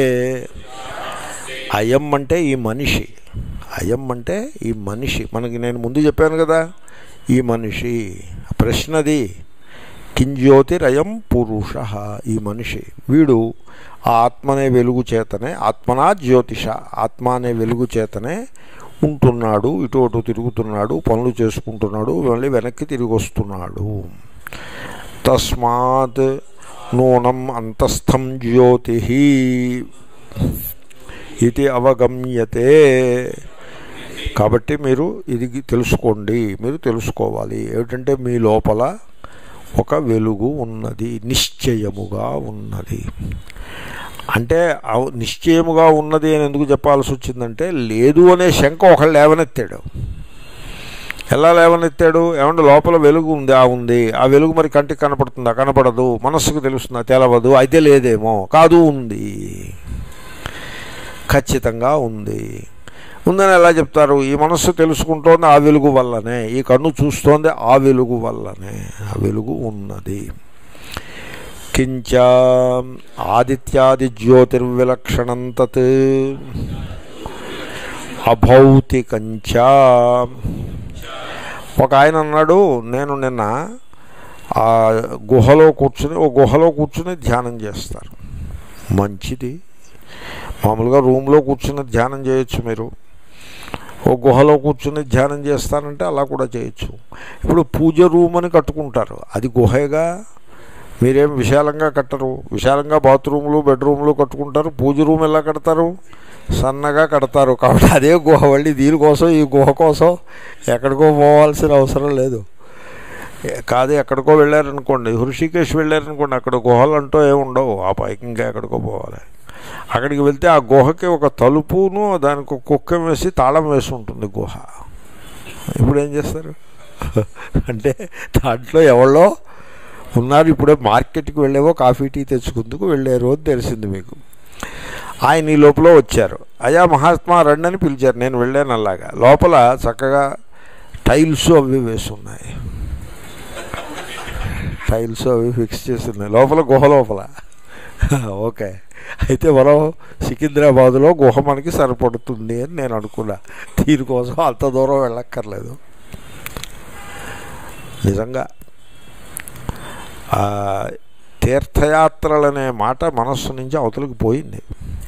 అయం అంటే ఈ మనిషి అయం అంటే ఈ మనిషి మనకి నేను ముందు చెప్పాను కదా ఈ మనిషి ప్రశ్నది కింజ్యోతిరయం పురుష ఈ మనిషి వీడు ఆ ఆత్మ అనే వెలుగు చేతనే ఆత్మనా జ్యోతిష ఆత్మ అనే వెలుగు చేతనే ఉంటున్నాడు ఇటు అటు తిరుగుతున్నాడు పనులు చేసుకుంటున్నాడు మళ్ళీ వెనక్కి తిరిగి వస్తున్నాడు తస్మాత్ నూనం అంతస్థం జ్యోతి ఇది అవగమ్యతే కాబట్టి మీరు ఇది తెలుసుకోండి మీరు తెలుసుకోవాలి ఏమిటంటే మీ లోపల ఒక వెలుగు ఉన్నది నిశ్చయముగా ఉన్నది అంటే అవ్- నిశ్చయముగా ఉన్నది అని ఎందుకు చెప్పాల్సి వచ్చిందంటే లేదు అనే శంక ఒకళ్ళు లేవనెత్తాడు ఎలా లేవనెత్తాడు ఏమంటే లోపల వెలుగు ఉంది ఆ ఉంది ఆ వెలుగు మరి కంటికి కనపడుతుందా కనపడదు మనస్సుకు తెలుస్తుందా తెలవదు అయితే లేదేమో కాదు ఉంది ఖచ్చితంగా ఉంది ఉందని ఎలా చెప్తారు ఈ మనస్సు తెలుసుకుంటోంది ఆ వెలుగు వల్లనే ఈ కన్ను చూస్తోంది ఆ వెలుగు వల్లనే ఆ వెలుగు ఉన్నది కించ ఆదిత్యాది జ్యోతిర్విలక్షణం తత్ అభౌతికంచ ఒక ఆయన అన్నాడు నేను నిన్న ఆ గుహలో కూర్చుని ఓ గుహలో కూర్చుని ధ్యానం చేస్తారు మంచిది మామూలుగా రూమ్లో కూర్చుని ధ్యానం చేయొచ్చు మీరు ఓ గుహలో కూర్చుని ధ్యానం చేస్తానంటే అలా కూడా చేయొచ్చు ఇప్పుడు పూజ రూమ్ అని కట్టుకుంటారు అది గుహేగా మీరేం విశాలంగా కట్టరు విశాలంగా బాత్రూములు బెడ్రూమ్లు కట్టుకుంటారు పూజ రూమ్ ఎలా కడతారు సన్నగా కడతారు కాబట్టి అదే గుహ మళ్ళీ దీనికోసం ఈ గుహ కోసం ఎక్కడికో పోవాల్సిన అవసరం లేదు కాదు ఎక్కడికో వెళ్ళారనుకోండి హృషికేశ్ వెళ్ళారనుకోండి అక్కడ గుహలు అంటూ ఏమి ఉండవు ఆ పైకి ఇంకా ఎక్కడికో పోవాలి అక్కడికి వెళ్తే ఆ గుహకి ఒక తలుపును దానికి ఒక కుక్క వేసి తాళం వేసి ఉంటుంది గుహ ఇప్పుడు ఏం చేస్తారు అంటే దాంట్లో ఎవరో ఉన్నారు ఇప్పుడే మార్కెట్కి వెళ్ళేవో కాఫీ టీ తెచ్చుకుందుకు వెళ్ళారు అని తెలిసింది మీకు ఆయన ఈ లోపల వచ్చారు అయా మహాత్మా రండి అని పిలిచారు నేను వెళ్ళాను అలాగా లోపల చక్కగా టైల్స్ అవి వేసి ఉన్నాయి టైల్స్ అవి ఫిక్స్ చేసి ఉన్నాయి లోపల గుహ లోపల ఓకే అయితే మనం సికింద్రాబాద్లో గుహ మనకి సరిపడుతుంది అని నేను అనుకున్నా దీనికోసం అంత దూరం వెళ్ళక్కర్లేదు నిజంగా ఆ తీర్థయాత్రలనే మాట మనస్సు నుంచి అవతలికి పోయింది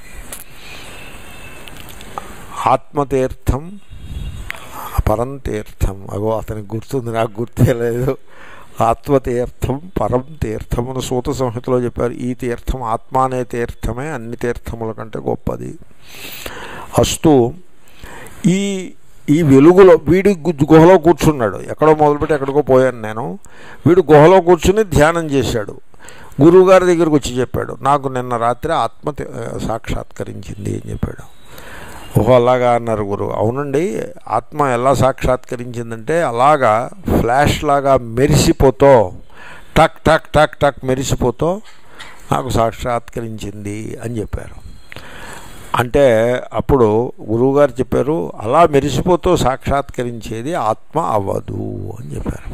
ఆత్మతీర్థం పరం తీర్థం అగో అతనికి గుర్తుంది నాకు గుర్తే లేదు ఆత్మతీర్థం పరం తీర్థం అని సూత సంహితలో చెప్పారు ఈ తీర్థం ఆత్మ అనే తీర్థమే అన్ని తీర్థముల కంటే గొప్పది అస్తు ఈ ఈ వెలుగులో వీడి గు- గుహలో కూర్చున్నాడు ఎక్కడో మొదలుపెట్టి ఎక్కడికో పోయాను నేను వీడు గుహలో కూర్చుని ధ్యానం చేశాడు గురువుగారి దగ్గరికి వచ్చి చెప్పాడు నాకు నిన్న రాత్రి ఆత్మ తే- సాక్షాత్కరించింది అని చెప్పాడు ఓహో అలాగా అన్నారు గురువు అవునండి ఆత్మ ఎలా సాక్షాత్కరించిందంటే అలాగా ఫ్లాష్ లాగా మెరిసిపోతూ టక్ టక్ టక్ టక్ మెరిసిపోతూ నాకు సాక్షాత్కరించింది అని చెప్పారు అంటే అప్పుడు గురువుగారు చెప్పారు అలా మెరిసిపోతూ సాక్షాత్కరించేది ఆత్మ అవ్వదు అని చెప్పారు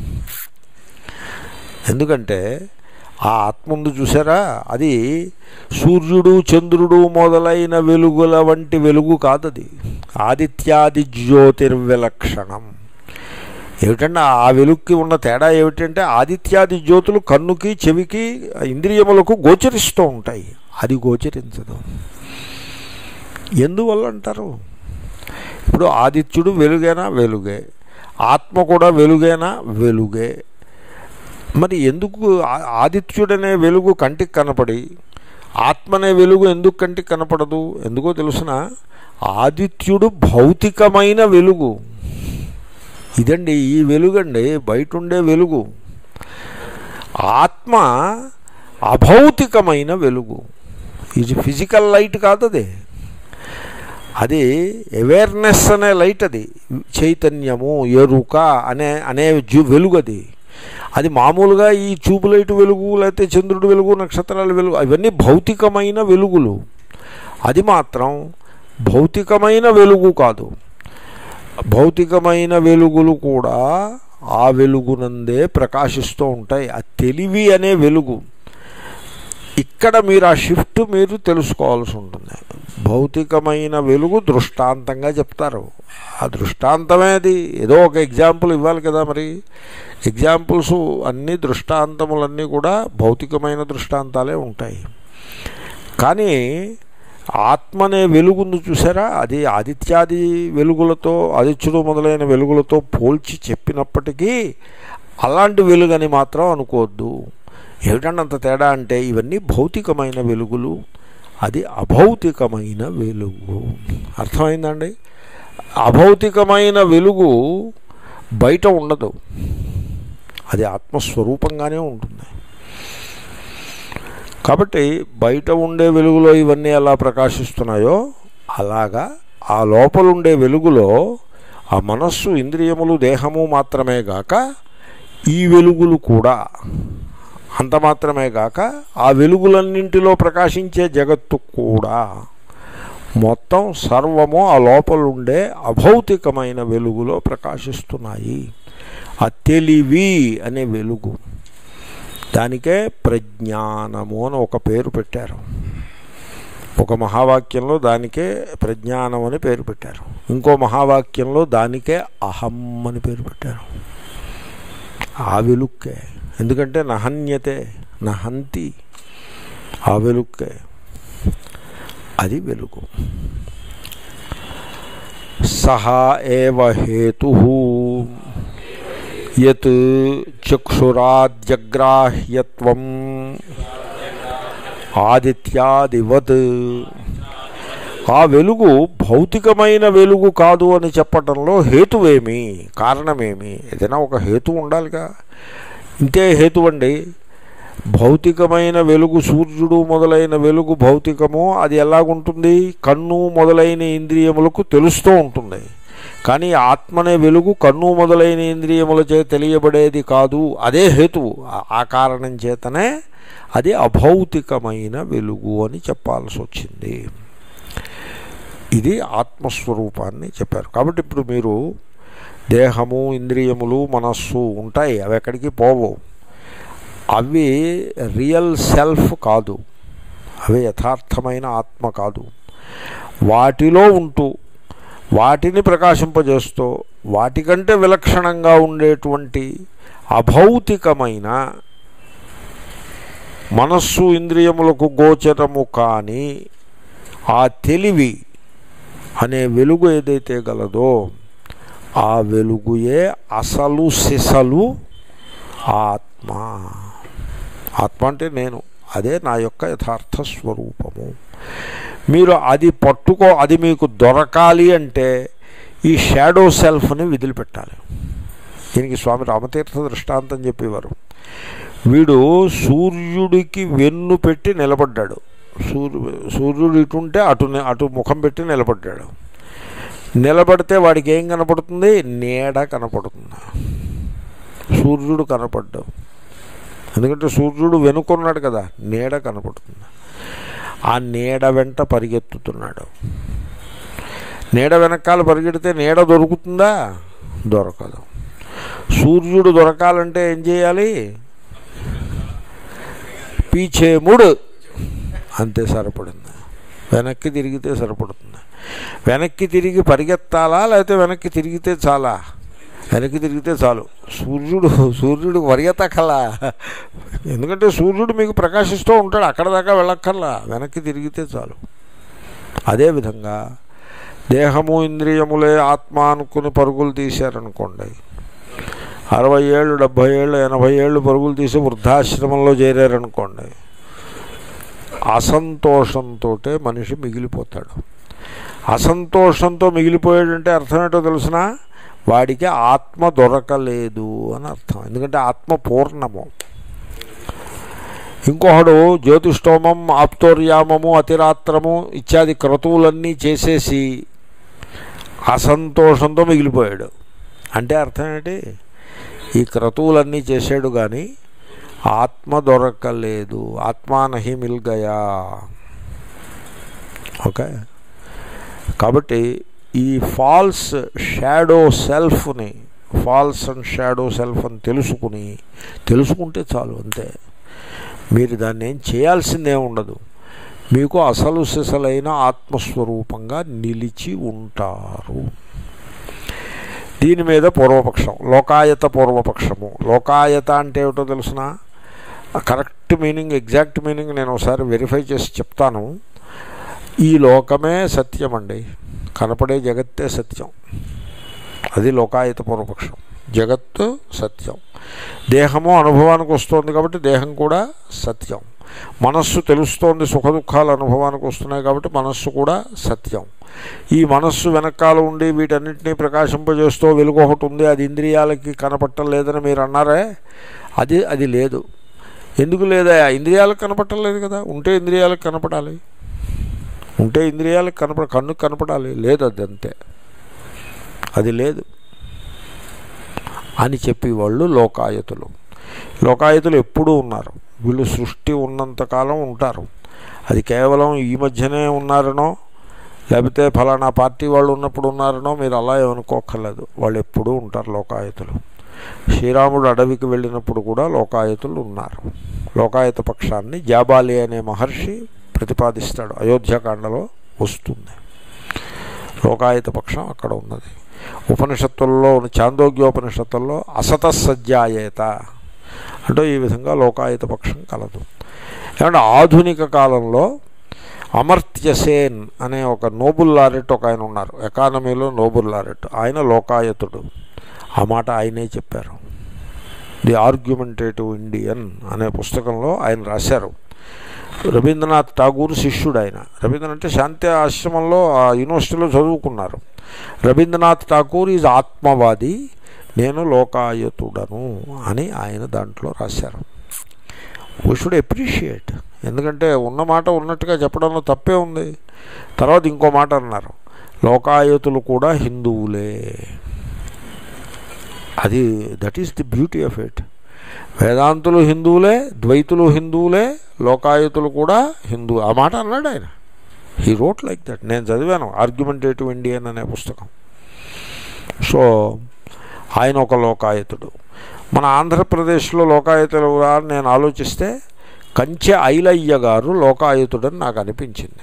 ఎందుకంటే ఆ ఆత్మ ఉంది చూసారా అది సూర్యుడు చంద్రుడు మొదలైన వెలుగుల వంటి వెలుగు కాదది ఆదిత్యాది జ్యోతిర్విలక్షణం ఏమిటంటే ఆ వెలుగుకి ఉన్న తేడా ఏమిటంటే ఆదిత్యాది జ్యోతులు కన్నుకి చెవికి ఇంద్రియములకు గోచరిస్తూ ఉంటాయి అది గోచరించదు ఎందువల్ల అంటారు ఇప్పుడు ఆదిత్యుడు వెలుగేనా వెలుగే ఆత్మ కూడా వెలుగేనా వెలుగే మరి ఎందుకు ఆ- ఆదిత్యుడనే వెలుగు కంటికి కనపడి ఆత్మనే వెలుగు ఎందుకు కంటికి కనపడదు ఎందుకో తెలుసిన ఆదిత్యుడు భౌతికమైన వెలుగు ఇదండి ఈ వెలుగండి బయట ఉండే వెలుగు ఆత్మ అభౌతికమైన వెలుగు ఇది ఫిజికల్ లైట్ కాదు అది అది అవేర్నెస్ అనే లైట్ అది చైతన్యము ఎరుక అనే అనే జు వెలుగు అది అది మామూలుగా ఈ చూపు లైట్ వెలుగు లేకపోతే చంద్రుడి వెలుగు నక్షత్రాల వెలుగు అవన్నీ భౌతికమైన వెలుగులు అది మాత్రం భౌతికమైన వెలుగు కాదు భౌతికమైన వెలుగులు కూడా ఆ వెలుగునందే ప్రకాశిస్తూ ఉంటాయి ఆ తెలివి అనే వెలుగు ఇక్కడ మీరు ఆ షిఫ్ట్ మీరు తెలుసుకోవాల్సి ఉంటుంది భౌతికమైన వెలుగు దృష్టాంతంగా చెప్తారు ఆ దృష్టాంతమే అది ఏదో ఒక ఎగ్జాంపుల్ ఇవ్వాలి కదా మరి ఎగ్జాంపుల్స్ అన్ని దృష్టాంతములన్నీ కూడా భౌతికమైన దృష్టాంతాలే ఉంటాయి కానీ ఆత్మ అనే వెలుగును చూసారా అది ఆదిత్యాది వెలుగులతో ఆదిత్యుడు మొదలైన వెలుగులతో పోల్చి చెప్పినప్పటికీ అలాంటి వెలుగని మాత్రం అనుకోవద్దు ఏమిటంటే అంత తేడా అంటే ఇవన్నీ భౌతికమైన వెలుగులు అది అభౌతికమైన వెలుగు అర్థమైందండి అభౌతికమైన వెలుగు బయట ఉండదు అది ఆత్మస్వరూపంగానే ఉంటుంది కాబట్టి బయట ఉండే వెలుగులో ఇవన్నీ ఎలా ప్రకాశిస్తున్నాయో అలాగా ఆ లోపల ఉండే వెలుగులో ఆ మనస్సు ఇంద్రియములు దేహము మాత్రమే గాక ఈ వెలుగులు కూడా అంత మాత్రమే గాక ఆ వెలుగులన్నింటిలో ప్రకాశించే జగత్తు కూడా మొత్తం సర్వము ఆ లోపల ఉండే అభౌతికమైన వెలుగులో ప్రకాశిస్తున్నాయి ఆ తెలివి అనే వెలుగు దానికే ప్రజ్ఞానము అని ఒక పేరు పెట్టారు ఒక మహావాక్యంలో దానికే ప్రజ్ఞానం అని పేరు పెట్టారు ఇంకో మహావాక్యంలో దానికే అహం అని పేరు పెట్టారు ఆ వెలుక్కే ఎందుకంటే నహన్యతే నహంతి ఆ వెలుక్కే అది వెలుగు సహా ఏవ హేతు యత్ చక్షురాద్యగ్రాహ్యత్వం ఆదిత్యాదివత్ ఆ వెలుగు భౌతికమైన వెలుగు కాదు అని చెప్పటంలో హేతువేమి కారణమేమి ఏదైనా ఒక హేతు ఉండాలిగా ఇంతే హేతు అండి భౌతికమైన వెలుగు సూర్యుడు మొదలైన వెలుగు భౌతికము అది ఎలాగుంటుంది కన్ను మొదలైన ఇంద్రియములకు తెలుస్తూ ఉంటుంది కానీ ఆత్మనే వెలుగు కన్ను మొదలైన ఇంద్రియములచే తెలియబడేది కాదు అదే హేతువు ఆ- ఆ కారణం చేతనే అది అభౌతికమైన వెలుగు అని చెప్పాల్సి వచ్చింది ఇది ఆత్మస్వరూపాన్ని చెప్పారు కాబట్టి ఇప్పుడు మీరు దేహము ఇంద్రియములు మనస్సు ఉంటాయి అవి ఎక్కడికి పోవు అవి రియల్ సెల్ఫ్ కాదు అవి యథార్థమైన ఆత్మ కాదు వాటిలో ఉంటూ వాటిని ప్రకాశింపజేస్తూ వాటికంటే విలక్షణంగా ఉండేటువంటి అభౌతికమైన మనస్సు ఇంద్రియములకు గోచరము కాని ఆ తెలివి అనే వెలుగు ఏదైతే గలదో ఆ వెలుగుయే అసలు సిసలు ఆత్మ ఆత్మ అంటే నేను అదే నా యొక్క యథార్థ స్వరూపము మీరు అది పట్టుకో అది మీకు దొరకాలి అంటే ఈ షాడో సెల్ఫ్ని వదిలిపెట్టాలి దీనికి స్వామి రామతీర్థ దృష్టాంతం చెప్పేవారు వీడు సూర్యుడికి వెన్ను పెట్టి నిలబడ్డాడు సూర్యు సూర్యుడు ఇటుంటే అటు ని- అటు ముఖం పెట్టి నిలబడ్డాడు నిలబడితే వాడికి ఏం కనపడుతుంది నీడ కనపడుతుంది సూర్యుడు కనపడ్డావు ఎందుకంటే సూర్యుడు వెనుకున్నాడు కదా నీడ కనపడుతుంది ఆ నీడ వెంట పరిగెత్తుతున్నాడు నీడ వెనకాల పరిగెడితే నీడ దొరుకుతుందా దొరకదు సూర్యుడు దొరకాలంటే ఏం చేయాలి పీచేముడు అంతే సరిపడింది వెనక్కి తిరిగితే సరిపడుతుంది వెనక్కి తిరిగి పరిగెత్తాలా లేకపోతే వెనక్కి తిరిగితే చాలా వెనక్కి తిరిగితే చాలు సూర్యుడు సూర్యుడు పరిగెత్తకల్లా ఎందుకంటే సూర్యుడు మీకు ప్రకాశిస్తూ ఉంటాడు అక్కడ దాకా వెళ్ళక్కర్లా వెనక్కి తిరిగితే చాలు అదేవిధంగా దేహము ఇంద్రియములే ఆత్మ అనుకుని పరుగులు తీశారనుకోండి అరవై ఏళ్ళు డెబ్భై ఏళ్ళు ఎనభై ఏళ్ళు పరుగులు తీసి వృద్ధాశ్రమంలో చేరారనుకోండి అసంతోషంతో మనిషి మిగిలిపోతాడు అసంతోషంతో మిగిలిపోయాడంటే అర్థం ఏంటో తెలిసిన వాడికి ఆత్మ దొరకలేదు అని అర్థం ఎందుకంటే ఆత్మ పూర్ణము ఇంకొకడు జ్యోతిష్టోమం ఆప్తోర్యామము అతిరాత్రము ఇత్యాది క్రతువులన్నీ చేసేసి అసంతోషంతో మిగిలిపోయాడు అంటే అర్థం ఏంటి ఈ క్రతువులన్నీ చేశాడు కానీ ఆత్మ దొరకలేదు ఆత్మానహి మిల్గయా ఓకే కాబట్టి ఈ ఫాల్స్ షాడో సెల్ఫ్ని ఫాల్స్ అండ్ షాడో సెల్ఫ్ అని తెలుసుకుని తెలుసుకుంటే చాలు అంతే మీరు దాన్ని ఏం చేయాల్సిందే ఉండదు మీకు అసలు సిసలైన ఆత్మస్వరూపంగా నిలిచి ఉంటారు దీని మీద పూర్వపక్షం లోకాయత పూర్వపక్షము లోకాయత అంటే ఏమిటో తెలుసిన కరెక్ట్ మీనింగ్ ఎగ్జాక్ట్ మీనింగ్ నేను ఒకసారి వెరిఫై చేసి చెప్తాను ఈ లోకమే సత్యం అండి కనపడే జగత్తే సత్యం అది లోకాయత పూర్వపక్షం జగత్తు సత్యం దేహము అనుభవానికి వస్తుంది కాబట్టి దేహం కూడా సత్యం మనస్సు తెలుస్తోంది సుఖ దుఃఖాలు అనుభవానికి వస్తున్నాయి కాబట్టి మనస్సు కూడా సత్యం ఈ మనస్సు వెనకాల ఉండి వీటన్నిటినీ ప్రకాశింపజేస్తూ వెలుగు ఒకటి ఉంది అది ఇంద్రియాలకి కనపట్టం లేదని మీరు అన్నారే అది అది లేదు ఎందుకు లేదా ఇంద్రియాలకు కనపట్టం లేదు కదా ఉంటే ఇంద్రియాలకు కనపడాలి ఉంటే ఇంద్రియాలకు కనపడ కన్నుకు కనపడాలి లేదు అది అంతే అది లేదు అని చెప్పేవాళ్ళు లోకాయతులు లోకాయతులు ఎప్పుడూ ఉన్నారు వీళ్ళు సృష్టి ఉన్నంతకాలం ఉంటారు అది కేవలం ఈ మధ్యనే ఉన్నారనో లేకపోతే ఫలానా పార్టీ వాళ్ళు ఉన్నప్పుడు ఉన్నారనో మీరు అలా ఏమనుకోక్కర్లేదు వాళ్ళు ఎప్పుడూ ఉంటారు లోకాయతులు శ్రీరాముడు అడవికి వెళ్ళినప్పుడు కూడా లోకాయతులు ఉన్నారు లోకాయత పక్షాన్ని జాబాలి అనే మహర్షి ప్రతిపాదిస్తాడు అయోధ్యకాండలో వస్తుంది లోకాయత పక్షం అక్కడ ఉన్నది ఉపనిషత్తుల్లో చాందోగ్యోపనిషత్తుల్లో అసత సజ్జాయేత అంటే ఈ విధంగా లోకాయత పక్షం కలదు ఏమంటే ఆధునిక కాలంలో అమర్త్యసేన్ అనే ఒక నోబుల్ లారెట్ ఒక ఆయన ఉన్నారు ఎకానమీలో నోబుల్ లారెట్ ఆయన లోకాయతుడు ఆ మాట ఆయనే చెప్పారు ది ఆర్గ్యుమెంటేటివ్ ఇండియన్ అనే పుస్తకంలో ఆయన రాశారు రవీంద్రనాథ్ ఠాగూర్ శిష్యుడు ఆయన రవీంద్రనాథ్ అంటే శాంతి ఆశ్రమంలో ఆ యూనివర్సిటీలో చదువుకున్నారు రవీంద్రనాథ్ ఠాగూర్ ఈజ్ ఆత్మవాది నేను లోకాయతుడను అని ఆయన దాంట్లో రాశారు వీ షుడ్ అప్రిషియేట్ ఎందుకంటే ఉన్న మాట ఉన్నట్టుగా చెప్పడంలో తప్పే ఉంది తర్వాత ఇంకో మాట అన్నారు లోకాయతులు కూడా హిందువులే అది that is the beauty of it వేదాంతులు హిందువులే ద్వైతులు హిందువులే లోకాయతులు కూడా హిందూ ఆ మాట అన్నాడు ఆయన హీ రోట్ లైక్ దట్ నేను చదివాను ఆర్గ్యుమెంటేటివ్ ఇండియన్ అనే పుస్తకం సో ఆయన ఒక లోకాయతుడు మన ఆంధ్రప్రదేశ్లో లోకాయతులు అని నేను ఆలోచిస్తే కంచె ఐలయ్య గారు లోకాయతుడని నాకు అనిపించింది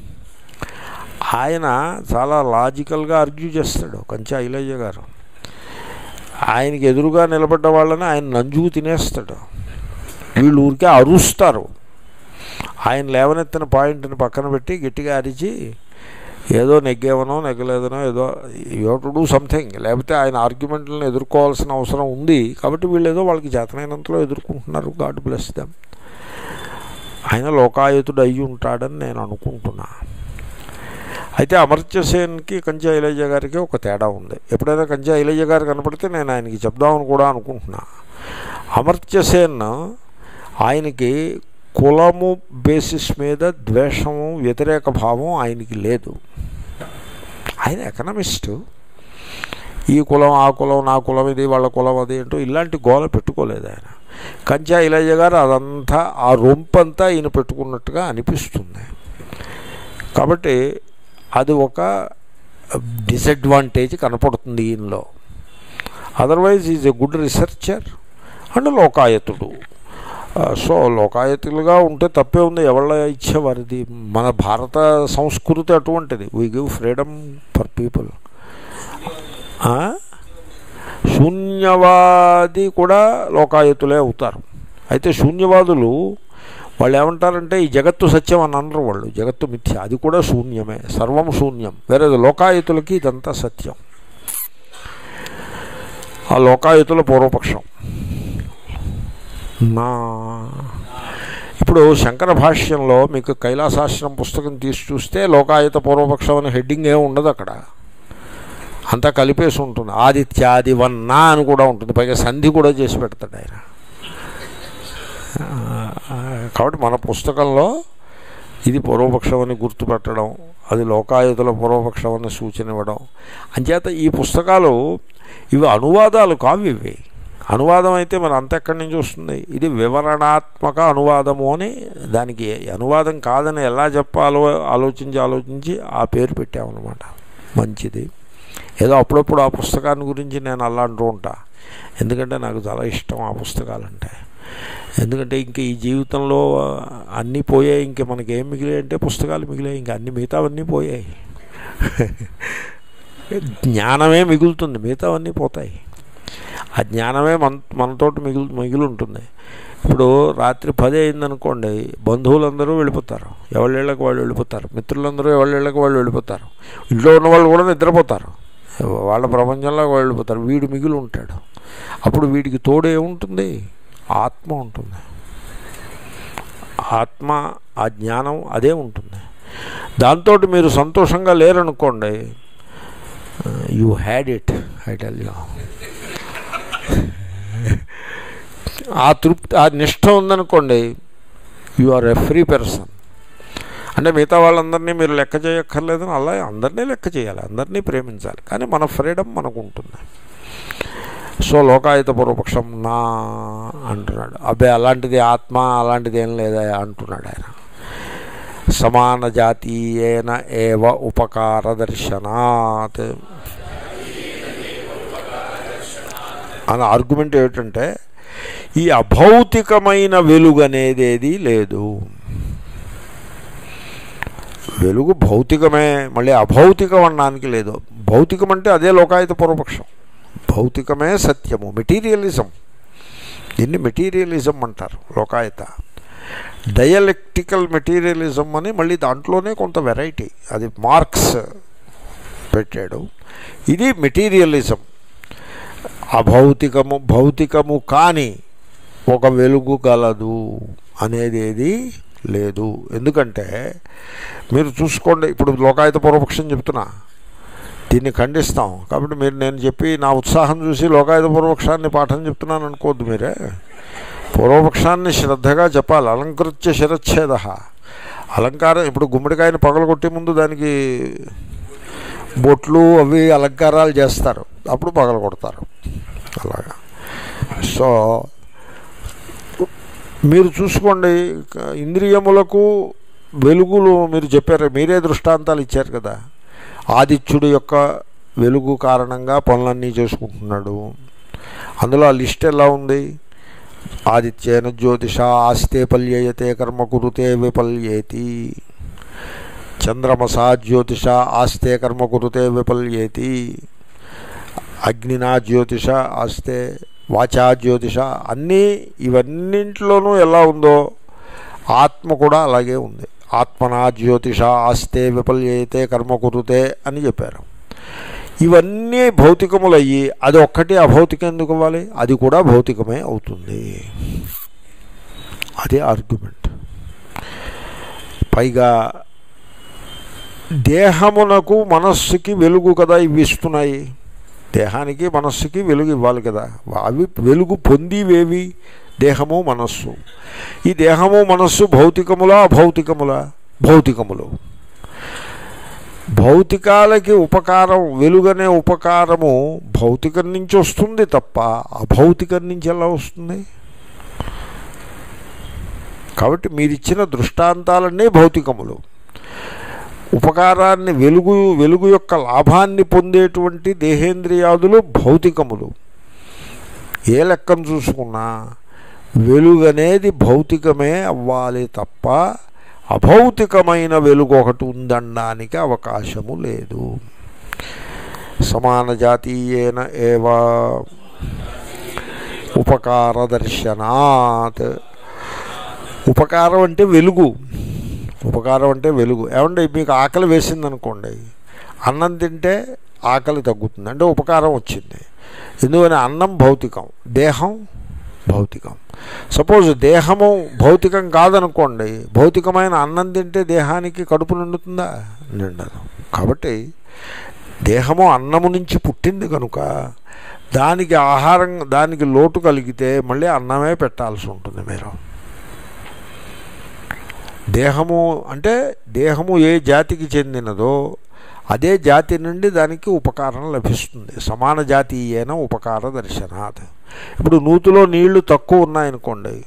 ఆయన చాలా లాజికల్గా ఆర్గ్యూ చేస్తాడు కంచె ఐలయ్య గారు ఆయనకి ఎదురుగా నిలబడ్డ వాళ్ళని ఆయన నంజుకు తినేస్తాడు వీళ్ళు ఊరికే అరుస్తారు ఆయన లేవనెత్తిన పాయింట్ని పక్కన పెట్టి గట్టిగా అరిచి ఏదో నెగ్గేవనో నెగ్గలేదనో ఏదో యూ టు డూ సంథింగ్ లేకపోతే ఆయన ఆర్గ్యుమెంట్లను ఎదుర్కోవాల్సిన అవసరం ఉంది కాబట్టి వీళ్ళు ఏదో వాళ్ళకి చేతనైనంతలో ఎదుర్కొంటున్నారు గాడ్ బ్లెస్ దెమ్ ఆయన లోకాయుతుడు అయ్యి ఉంటాడని నేను అనుకుంటున్నా అయితే అమర్త్యసేన్కి కంచె ఐలయ్య గారికి ఒక తేడా ఉంది ఎప్పుడైనా కంచె ఐలయ్య గారు కనపడితే నేను ఆయనకి చెప్దామని కూడా అనుకుంటున్నా అమర్త్యసేన్ ఆయనకి కులము బేసిస్ మీద ద్వేషము వ్యతిరేక భావం ఆయనకి లేదు ఆయన ఎకనమిస్టు ఈ కులం ఆ కులం నా కులం ఇది వాళ్ళ కులం అది అంటూ ఇలాంటి గోల పెట్టుకోలేదు ఆయన కంచా ఇలయ్య గారు అదంతా ఆ రొంపంతా ఈయన పెట్టుకున్నట్టుగా అనిపిస్తుంది కాబట్టి అది ఒక డిసడ్వాంటేజ్ కనపడుతుంది ఈయనలో otherwise is a good researcher and లోకాయతుడు సో లోకాయతులుగా ఉంటే తప్పే ఉంది ఎవళ్ళ ఇచ్చే వారిది మన భారత సంస్కృతి అటువంటిది we give freedom for people శూన్యవాది కూడా లోకాయతులే అవుతారు అయితే శూన్యవాదులు వాళ్ళు ఏమంటారంటే ఈ జగత్తు సత్యం అని అనరు వాళ్ళు జగత్తు మిథ్య అది కూడా శూన్యమే సర్వం శూన్యం వేరే లోకాయుతులకి ఇదంతా సత్యం ఆ లోకాయుతుల పూర్వపక్షం నా ఇప్పుడు శంకర భాష్యంలో మీకు కైలాసాశ్రం పుస్తకం తీసి చూస్తే లోకాయుత పూర్వపక్షం అనే హెడ్డింగ్ ఏమి ఉండదు అక్కడ అంతా కలిపేసి ఉంటుంది ఆదిత్యాది వన్నా అని కూడా ఉంటుంది పైగా సంధి కూడా చేసి పెడతాడు ఆయన కాబట్టి మన పుస్తకంలో ఇది పూర్వపక్షం అని గుర్తుపెట్టడం అది లోకాయుతుల పూర్వపక్షం అని సూచన ఇవ్వడం అంచేత ఈ పుస్తకాలు ఇవి అనువాదాలు కావు ఇవి అనువాదం అయితే మన అంత ఎక్కడి నుంచి వస్తుంది ఇది వివరణాత్మక అనువాదము అని దానికి అనువాదం కాదని ఎలా చెప్పాలో ఆలోచించి ఆలోచించి ఆ పేరు పెట్టామన్నమాట మంచిది ఏదో అప్పుడప్పుడు ఆ పుస్తకాన్ని గురించి నేను అలా అంటూ ఉంటా ఎందుకంటే నాకు చాలా ఇష్టం ఆ పుస్తకాలంటే ఎందుకంటే ఇంక ఈ జీవితంలో అన్నీ పోయాయి ఇంక మనకి ఏం మిగిలాయి అంటే పుస్తకాలు మిగిలాయి ఇంక అన్ని మిగతావన్నీ పోయాయి జ్ఞానమే మిగులుతుంది మిగతావన్నీ పోతాయి ఆ జ్ఞానమే మన మనతోటి మిగులు మిగిలి ఉంటుంది ఇప్పుడు రాత్రి పది అయిందనుకోండి బంధువులందరూ వెళ్ళిపోతారు ఎవళ్ళేళ్ళకి వాళ్ళు వెళ్ళిపోతారు మిత్రులందరూ ఎవళ్ళేళ్ళకి వాళ్ళు వెళ్ళిపోతారు ఇంట్లో ఉన్న వాళ్ళు కూడా నిద్రపోతారు వాళ్ళ ప్రపంచంలో వెళ్ళిపోతారు వీడు మిగిలి ఉంటాడు అప్పుడు వీడికి తోడు ఏముంటుంది ఆత్మ ఉంటుంది ఆత్మ ఆ జ్ఞానం అదే ఉంటుంది దాంతో మీరు సంతోషంగా లేరనుకోండి you had it I tell you ఆ తృప్తి ఆ నిష్ట ఉందనుకోండి you are a free person అంటే మిగతా వాళ్ళందరినీ మీరు లెక్క చేయక్కర్లేదని అలా అందరినీ లెక్క చేయాలి అందరినీ ప్రేమించాలి కానీ మన ఫ్రీడమ్ మనకు ఉంటుంది సో లోకాయుత పూర్వపక్షం నా అంటున్నాడు అబ్బాయి అలాంటిది ఆత్మ అలాంటిది ఏం లేదా అంటున్నాడు ఆయన సమాన జాతీయేన ఏవ ఉపకార దర్శనాత్ అన్న ఆర్గ్యుమెంట్ ఏమిటంటే ఈ అభౌతికమైన వెలుగు అనేది ఏది లేదు వెలుగు భౌతికమే మళ్ళీ అభౌతికం అనడానికి లేదు భౌతికం అంటే అదే లోకాయత పూర్వపక్షం భౌతికమే సత్యము మెటీరియలిజం దీన్ని మెటీరియలిజం అంటారు లోకాయత డయలెక్టికల్ మెటీరియలిజం అని మళ్ళీ దాంట్లోనే కొంత వెరైటీ అది మార్క్స్ పెట్టాడు ఇది మెటీరియలిజం అభౌతికము భౌతికము కాని ఒక వెలుగు గలదు అనేది ఏది లేదు ఎందుకంటే మీరు చూసుకోండి ఇప్పుడు లోకాయత పూర్వపక్షం చెప్తున్నా దీన్ని ఖండిస్తాం కాబట్టి మీరు నేను చెప్పి నా ఉత్సాహం చూసి లోకాయుధ పూర్వపక్షాన్ని పాఠం చెప్తున్నాను అనుకోవద్దు మీరే పూర్వపక్షాన్ని శ్రద్ధగా చెప్పాలి అలంకృత్య శిరచ్ఛేద అలంకారం ఇప్పుడు గుమ్మడికాయని పగలగొట్టే ముందు దానికి బొట్లు అవి అలంకారాలు చేస్తారు అప్పుడు పగలగొడతారు అలాగా సో మీరు చూసుకోండి ఇంద్రియములకు వెలుగులు మీరు చెప్పారు మీరే దృష్టాంతాలు ఇచ్చారు కదా ఆదిత్యుడు యొక్క వెలుగు కారణంగా పనులన్నీ చేసుకుంటున్నాడు అందులో ఆ లిస్ట్ ఎలా ఉంది ఆదిత్యేన జ్యోతిష ఆస్తే పల్యయతే కర్మ కురుతే విపల్యేతి చంద్రమసా జ్యోతిష ఆస్తే కర్మ కురుతే విపల్యేతి అగ్నినా జ్యోతిష ఆస్తే వాచా జ్యోతిష అన్నీ ఇవన్నింటిలోనూ ఎలా ఉందో ఆత్మ కూడా అలాగే ఉంది ఆత్మనా జ్యోతిష ఆస్తే విపల్యతే కర్మ కురుతే అని చెప్పారు ఇవన్నీ భౌతికములయ్యి అది ఒక్కటి అభౌతికం ఎందుకు అవ్వాలి అది కూడా భౌతికమే అవుతుంది అదే ఆర్గ్యుమెంట్ పైగా దేహమునకు మనస్సుకి వెలుగు కదా ఇవి ఇస్తున్నాయి దేహానికి మనస్సుకి వెలుగు ఇవ్వాలి కదా అవి వెలుగు పొందివేవి దేహము మనస్సు ఈ దేహము మనస్సు భౌతికములా అభౌతికములా భౌతికములు భౌతికాలకి ఉపకారం వెలుగనే ఉపకారము భౌతికం నుంచి వస్తుంది తప్ప అభౌతికం నుంచి ఎలా వస్తుంది కాబట్టి మీరిచ్చిన దృష్టాంతాలన్నీ భౌతికములు ఉపకారాన్ని వెలుగు వెలుగు యొక్క లాభాన్ని పొందేటువంటి దేహేంద్రియాదులు భౌతికములు ఏ లెక్కను చూసుకున్నా వెలుగు అనేది భౌతికమే అవ్వాలి తప్ప అభౌతికమైన వెలుగు ఒకటి ఉందనడానికి అవకాశము లేదు సమాన జాతీయేన ఏవా ఉపకార దర్శనాత్ ఉపకారం అంటే వెలుగు ఉపకారం అంటే వెలుగు ఏమంటే మీకు ఆకలి వేసిందనుకోండి అన్నం తింటే ఆకలి తగ్గుతుంది అంటే ఉపకారం వచ్చింది ఎందుకని అన్నం భౌతికం దేహం భౌతికం సపోజ్ దేహము భౌతికం కాదనుకోండి భౌతికమైన అన్నం తింటే దేహానికి కడుపు నిండుతుందా నిండదు కాబట్టి దేహము అన్నము నుంచి పుట్టింది కనుక దానికి ఆహారం దానికి లోటు కలిగితే మళ్ళీ అన్నమే పెట్టాల్సి ఉంటుంది మీరు దేహము అంటే దేహము ఏ జాతికి చెందినదో అదే జాతి నుండి దానికి ఉపకారం లభిస్తుంది సమాన జాతీయైన ఉపకార దర్శనాత్ ఇప్పుడు నూతిలో నీళ్లు తక్కువ ఉన్నాయనుకోండి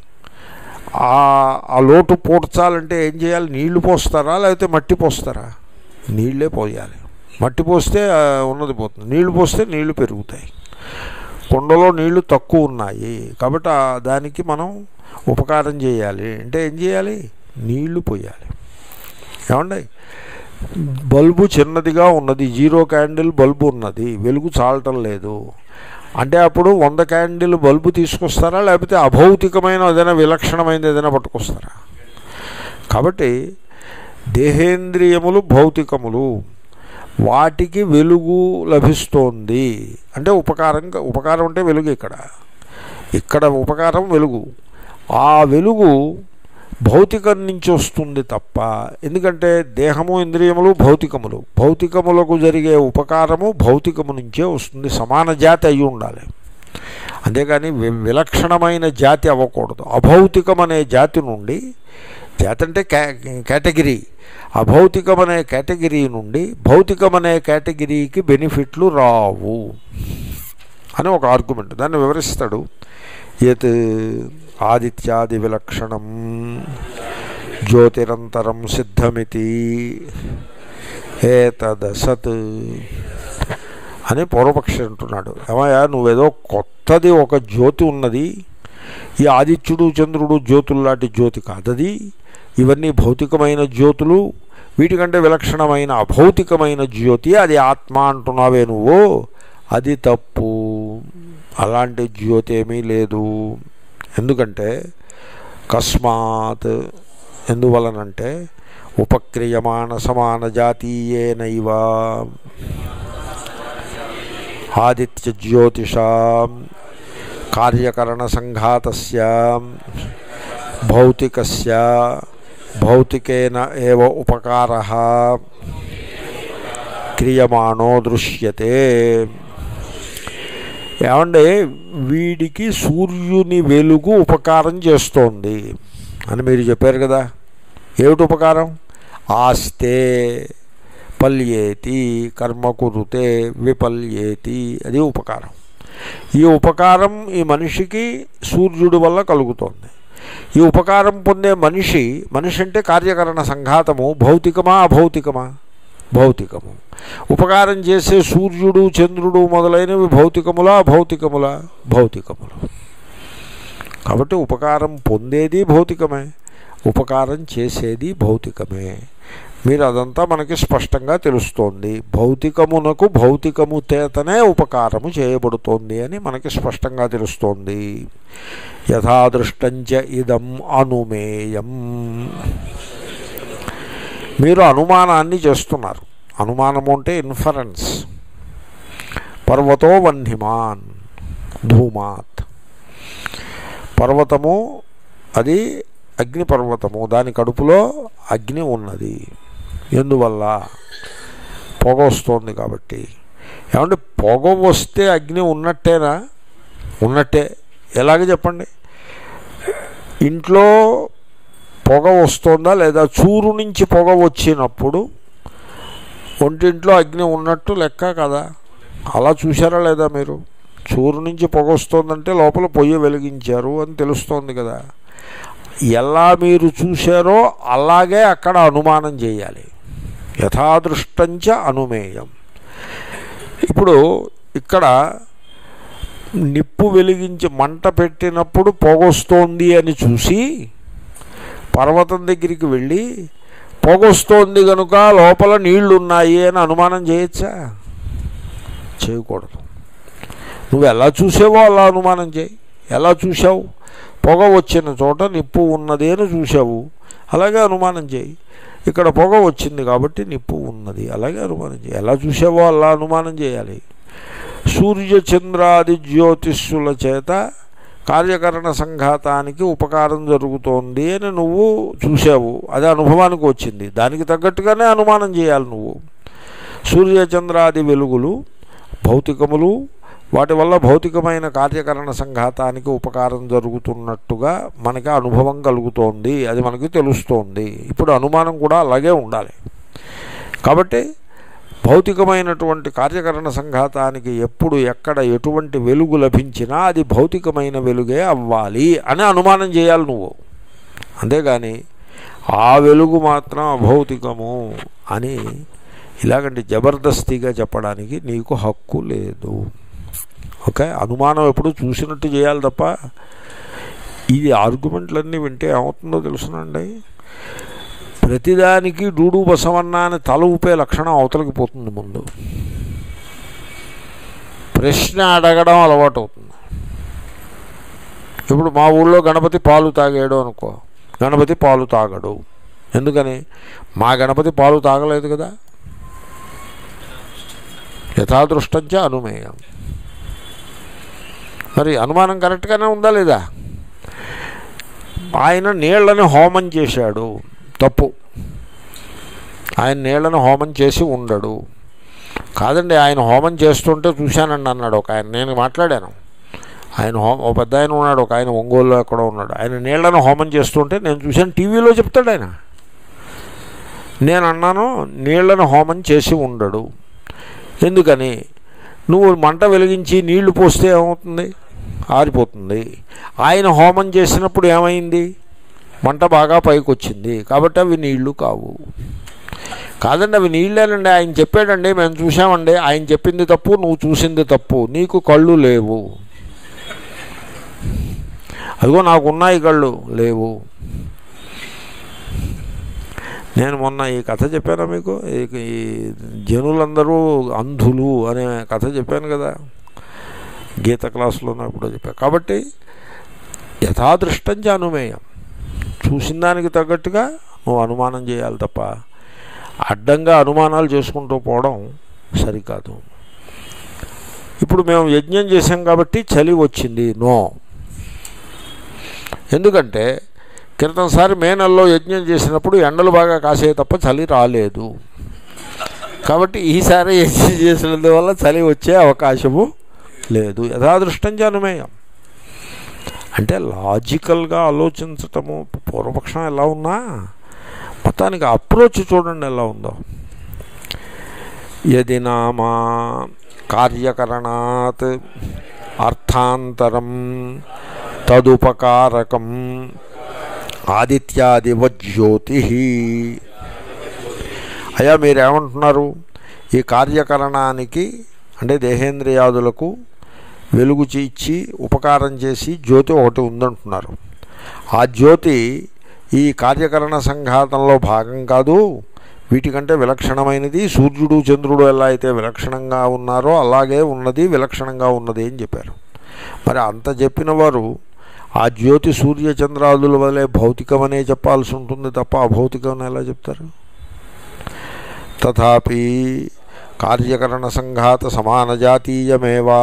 ఆ లోటు పూడ్చాలంటే ఏం చేయాలి నీళ్లు పోస్తారా లేకపోతే మట్టి పోస్తారా నీళ్ళే పోయాలి మట్టి పోస్తే ఉన్నది పోతుంది నీళ్లు పోస్తే నీళ్లు పెరుగుతాయి కుండలో నీళ్లు తక్కువ ఉన్నాయి కాబట్టి దానికి మనం ఉపకారం చేయాలి అంటే ఏం చేయాలి నీళ్లు పోయాలి ఏమండి బల్బు చిన్నదిగా ఉన్నది జీరో క్యాండిల్ బల్బు ఉన్నది వెలుగు చాలటం లేదు అంటే అప్పుడు వంద క్యాండిల్ బల్బు తీసుకొస్తారా లేకపోతే అభౌతికమైన ఏదైనా విలక్షణమైనది ఏదైనా పట్టుకొస్తారా కాబట్టి దేహేంద్రియములు భౌతికములు వాటికి వెలుగు లభిస్తోంది అంటే ఉపకారం ఉపకారం అంటే వెలుగు ఇక్కడ ఇక్కడ ఉపకారం వెలుగు ఆ వెలుగు భౌతికం నుంచి వస్తుంది తప్ప ఎందుకంటే దేహము ఇంద్రియములు భౌతికములు భౌతికములకు జరిగే ఉపకారము భౌతికము నుంచే వస్తుంది సమాన జాతి అయి ఉండాలి అంతేగాని విలక్షణమైన జాతి అవ్వకూడదు అభౌతికం అనే జాతి నుండి జాతి అంటే కేటగిరీ అభౌతికం అనే కేటగిరీ నుండి భౌతికం అనే కేటగిరీకి బెనిఫిట్లు రావు అని ఒక ఆర్గ్యుమెంట్ దాన్ని వివరిస్తాడు యత్ ఆదిత్యాది విలక్షణం జ్యోతిరంతరం సిద్ధమితి ఏతదసత్ అని పూర్వపక్షి అంటున్నాడు ఏమయ్యా నువ్వేదో కొత్తది ఒక జ్యోతి ఉన్నది ఈ ఆదిత్యుడు చంద్రుడు జ్యోతులు లాంటి జ్యోతి కాదది ఇవన్నీ భౌతికమైన జ్యోతులు వీటికంటే విలక్షణమైన అభౌతికమైన జ్యోతి అది ఆత్మ అంటున్నావే నువ్వు అది తప్పు అలాంటి జ్యోతి ఏమీ లేదు ఎందుకంటే కస్మాత్ ఎందువలనంటే ఉపక్రియమాణ సమాన జాతీయేనైవ ఆదిత్య జ్యోతిషా కార్యకరణ సంఘాతస్య భౌతికస్య భౌతికేన ఏవ ఉపకార క్రియమాణో దృశ్యతే ఏమంటే వీడికి సూర్యుని వెలుగు ఉపకారం చేస్తోంది అని మీరు చెప్పారు కదా ఏమిటి ఉపకారం ఆస్తే పల్యేతి కర్మ కురుతే విపల్యేతి అది ఉపకారం ఈ ఉపకారం ఈ మనిషికి సూర్యుడి వల్ల కలుగుతోంది ఈ ఉపకారం పొందే మనిషి మనిషి అంటే కార్యకరణ సంఘాతము భౌతికమా అభౌతికమా భౌతికము ఉపకారం చేసే సూర్యుడు చంద్రుడు మొదలైనవి భౌతికములా అభౌతికములా భౌతికములు కాబట్టి ఉపకారం పొందేది భౌతికమే ఉపకారం చేసేది భౌతికమే మీరు అదంతా మనకి స్పష్టంగా తెలుస్తోంది భౌతికమునకు భౌతికము చేతనే ఉపకారము చేయబడుతోంది అని మనకి స్పష్టంగా తెలుస్తోంది యథాదృష్టంచ ఇదం అనుమేయం మీరు అనుమానాన్ని చేస్తున్నారు అనుమానము అంటే ఇన్ఫరెన్స్ పర్వతో వన్హిమాన్ ధూమాత్ పర్వతము అది అగ్ని పర్వతము దాని కడుపులో అగ్ని ఉన్నది ఎందువల్ల పొగ వస్తుంది కాబట్టి ఏమంటే పొగ వస్తే అగ్ని ఉన్నట్టేనా ఉన్నట్టే ఎలాగ చెప్పండి ఇంట్లో పొగ వస్తుందా లేదా చూరు నుంచి పొగ వచ్చినప్పుడు ఒంటింట్లో అగ్ని ఉన్నట్టు లెక్క కదా అలా చూసారా లేదా మీరు చూరు నుంచి పొగ వస్తుందంటే లోపల పొయ్యి వెలిగించారు అని తెలుస్తోంది కదా ఎలా మీరు చూశారో అలాగే అక్కడ అనుమానం చేయాలి యథాదృష్టంచ అనుమేయం ఇప్పుడు ఇక్కడ నిప్పు వెలిగించి మంట పెట్టినప్పుడు పొగొస్తోంది అని చూసి పర్వతం దగ్గరికి వెళ్ళి పొగొస్తోంది కనుక లోపల నీళ్లు ఉన్నాయి అని అనుమానం చేయొచ్చా చేయకూడదు నువ్వు ఎలా చూసావో అలా అనుమానం చేయి ఎలా చూసావు పొగ వచ్చిన చోట నిప్పు ఉన్నది అని చూసావు అలాగే అనుమానం చేయి ఇక్కడ పొగ వచ్చింది కాబట్టి నిప్పు ఉన్నది అలాగే అనుమానం చేయి ఎలా చూసావో అలా అనుమానం చేయాలి సూర్య చంద్రాది జ్యోతిష్యుల చేత కార్యకరణ సంఘాతానికి ఉపకారం జరుగుతోంది అని నువ్వు చూసావు అది అనుభవానికి వచ్చింది దానికి తగ్గట్టుగానే అనుమానం చేయాలి నువ్వు సూర్యచంద్రాది వెలుగులు భౌతికములు వాటి వల్ల భౌతికమైన కార్యకరణ సంఘాతానికి ఉపకారం జరుగుతున్నట్టుగా మనకి అనుభవం కలుగుతోంది అది మనకి తెలుస్తోంది ఇప్పుడు అనుమానం కూడా అలాగే ఉండాలి కాబట్టి భౌతికమైనటువంటి కార్యకరణ సంఘాతానికి ఎప్పుడు ఎక్కడ ఎటువంటి వెలుగు లభించినా అది భౌతికమైన వెలుగే అవ్వాలి అని అనుమానం చేయాలి నువ్వు అంతేగాని ఆ వెలుగు మాత్రం అభౌతికము అని ఇలాగంటి జబర్దస్తిగా చెప్పడానికి నీకు హక్కు లేదు ఓకే అనుమానం ఎప్పుడు చూసినట్టు చేయాలి తప్ప ఇది ఆర్గ్యుమెంట్లన్నీ వింటే ఏమవుతుందో తెలుసునండి ప్రతిదానికి డూడు బసవన్న అని తల ఊపే లక్షణం అవతలకి పోతుంది ముందు ప్రశ్న అడగడం అలవాటు అవుతుంది ఇప్పుడు మా ఊళ్ళో గణపతి పాలు తాగాడు అనుకో గణపతి పాలు తాగడు ఎందుకని మా గణపతి పాలు తాగలేదు కదా యథాదృష్టంచ అనుమేయం మరి అనుమానం కరెక్ట్గానే ఉందా లేదా ఆయన నీళ్లని హోమం చేశాడు తప్పు ఆయన నీళ్లను హోమం చేసి ఉండడు కాదండి ఆయన హోమం చేస్తుంటే చూశానండి అన్నాడు ఒక ఆయన నేను మాట్లాడాను ఆయన హోమ ఒక పెద్ద ఆయన ఉన్నాడు ఒక ఆయన ఒంగోలులో ఎక్కడో ఉన్నాడు ఆయన నీళ్లను హోమం చేస్తుంటే నేను చూశాను టీవీలో చెప్తాడు ఆయన నేను అన్నాను నీళ్లను హోమం చేసి ఉండడు ఎందుకని నువ్వు మంట వెలిగించి నీళ్లు పోస్తే ఏమవుతుంది ఆరిపోతుంది ఆయన హోమం చేసినప్పుడు ఏమైంది మంట బాగా పైకి వచ్చింది కాబట్టి అవి నీళ్లు కావు కాదండి అవి నీళ్ళేనండి ఆయన చెప్పాడండి మేము చూసామండి ఆయన చెప్పింది తప్పు నువ్వు చూసింది తప్పు నీకు కళ్ళు లేవు అదిగో నాకున్నాయి కళ్ళు లేవు నేను మొన్న ఈ కథ చెప్పానా మీకు ఈ- ఈ జనులందరూ అంధులు అనే కథ చెప్పాను కదా గీత క్లాసులో ఎప్పుడో చెప్పాను కాబట్టి యథాదృష్టం చ అనుమేయం చూసిన దానికి తగ్గట్టుగా నువ్వు అనుమానం చేయాలి తప్ప అడ్డంగా అనుమానాలు చేసుకుంటూ పోవడం సరికాదు ఇప్పుడు మేము యజ్ఞం చేసాం కాబట్టి చలి వచ్చింది నో ఎందుకంటే క్రితంసారి మే నెలలో యజ్ఞం చేసినప్పుడు ఎండలు బాగా కాసే తప్ప చలి రాలేదు కాబట్టి ఈసారి యజ్ఞం చేసినందువల్ల చలి వచ్చే అవకాశము లేదు యథాదృష్టం జనమేయం అంటే లాజికల్గా ఆలోచించటము పూర్వపక్షం ఎలా ఉన్నా మొత్తానికి అప్రోచ్ చూడండి ఎలా ఉందో యది నామా కార్యకరణాత్ అర్థాంతరం తదుపకారకం ఆదిత్యాదివజ్యోతి అయ్యా మీరేమంటున్నారు ఈ కార్యకరణానికి అంటే దేహేంద్రియాదులకు వెలుగు ఇచ్చి ఉపకారం చేసి జ్యోతి ఒకటి ఉందంటున్నారు ఆ జ్యోతి ఈ కార్యకరణ సంఘాతంలో భాగం కాదు వీటికంటే విలక్షణమైనది సూర్యుడు చంద్రుడు ఎలా అయితే విలక్షణంగా ఉన్నారో అలాగే ఉన్నది విలక్షణంగా ఉన్నది అని చెప్పారు మరి అంత చెప్పిన వారు ఆ జ్యోతి సూర్య చంద్రాదుల వలె భౌతికమనే చెప్పాల్సి ఉంటుంది తప్ప అభౌతికమని ఎలా చెప్తారు తథాపి కార్యకరణ సంఘాత సమాన జాతీయమేవా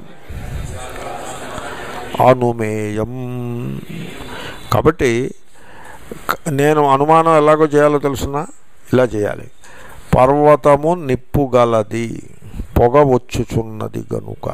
అనుమేయం కాబట్టి క- నేను అనుమానం ఎలాగో చేయాలో తెలుసునా ఇలా చేయాలి పర్వతము నిప్పుగలది పొగ వచ్చుచున్నది గనుక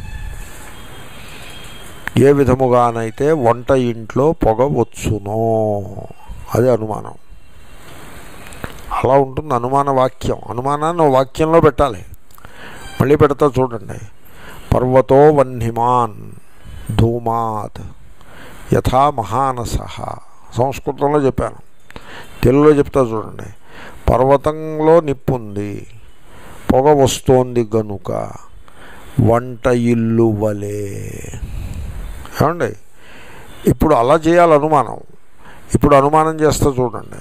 ఏ విధముగానైతే వంట ఇంట్లో పొగ వచ్చునో అది అనుమానం అలా ఉంటుంది అనుమాన వాక్యం అనుమానాన్ని ఓ వాక్యంలో పెట్టాలి మళ్ళీ పెడతా చూడండి పర్వతో వన్హిమాన్ ధూమాత్ యథా మహానస సంస్కృతంలో చెప్పాను తెలుగులో చెప్తా చూడండి పర్వతంలో నిప్పు ఉంది పొగ వస్తోంది గనుక వంట ఇల్లు వలే ఏమండి ఇప్పుడు అలా చేయాలి అనుమానం ఇప్పుడు అనుమానం చేస్తా చూడండి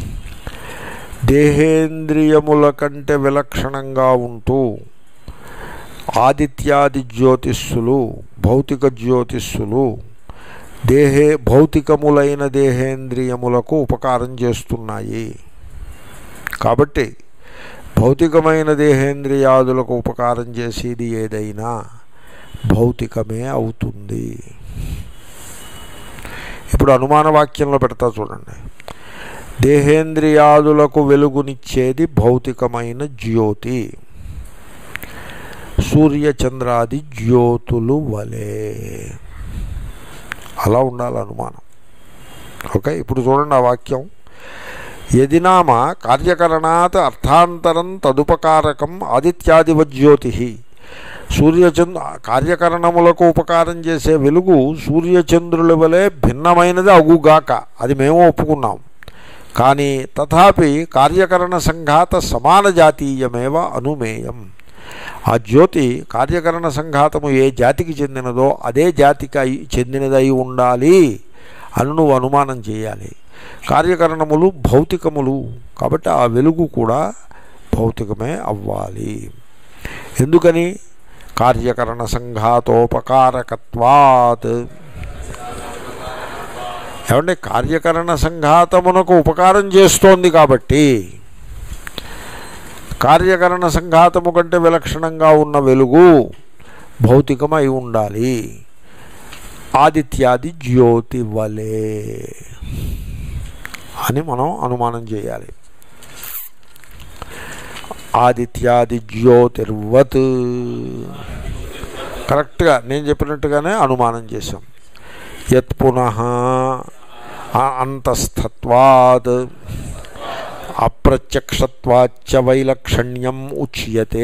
దేహేంద్రియముల కంటే విలక్షణంగా ఉంటూ ఆదిత్యాది జ్యోతిస్సులు భౌతిక జ్యోతిస్సులు దేహే భౌతికములైన దేహేంద్రియములకు ఉపకారం చేస్తున్నాయి కాబట్టి భౌతికమైన దేహేంద్రియాదులకు ఉపకారం చేసేది ఏదైనా భౌతికమే అవుతుంది ఇప్పుడు అనుమాన వాక్యంలో పెడతా చూడండి దేహేంద్రియాదులకు వెలుగునిచ్చేది భౌతికమైన జ్యోతి సూర్యచంద్రాది జ్యోతులు వలె అలా ఉండాలి అనుమానం ఓకే ఇప్పుడు చూడండి ఆ వాక్యం యది నామ కార్యకరణాత్ అర్థాంతరం తదుపకారకం ఆదిత్యాదివజ్యోతి సూర్యచంద్ర కార్యకరణములకు ఉపకారం చేసే వెలుగు సూర్యచంద్రుల వలె భిన్నమైనది అగుగాక అది మేము ఒప్పుకున్నాం కానీ తథాపి కార్యకరణ సంఘాత సమాన జాతీయమేవ అనుమేయం ఆ జ్యోతి కార్యకరణ సంఘాతము ఏ జాతికి చెందినదో అదే జాతికి అయి చెందినదై ఉండాలి అని నువ్వు అనుమానం చేయాలి కార్యకరణములు భౌతికములు కాబట్టి ఆ వెలుగు కూడా భౌతికమే అవ్వాలి ఎందుకని కార్యకరణ సంఘాతోపకారకత్వాత్ ఏమంటే కార్యకరణ సంఘాతమునకు ఉపకారం చేస్తోంది కాబట్టి కార్యకరణ సంఘాతము కంటే విలక్షణంగా ఉన్న వెలుగు భౌతికమై ఉండాలి ఆదిత్యాది జ్యోతి వలే అని మనం అనుమానం చేయాలి ఆదిత్యాది జ్యోతిర్వత్ కరెక్ట్గా నేను చెప్పినట్టుగానే అనుమానం చేశాం యత్ పునః అంతస్థత్వాత్ అప్రత్యక్షత్వాచ్చ వైలక్షణ్యం ఉచ్యతే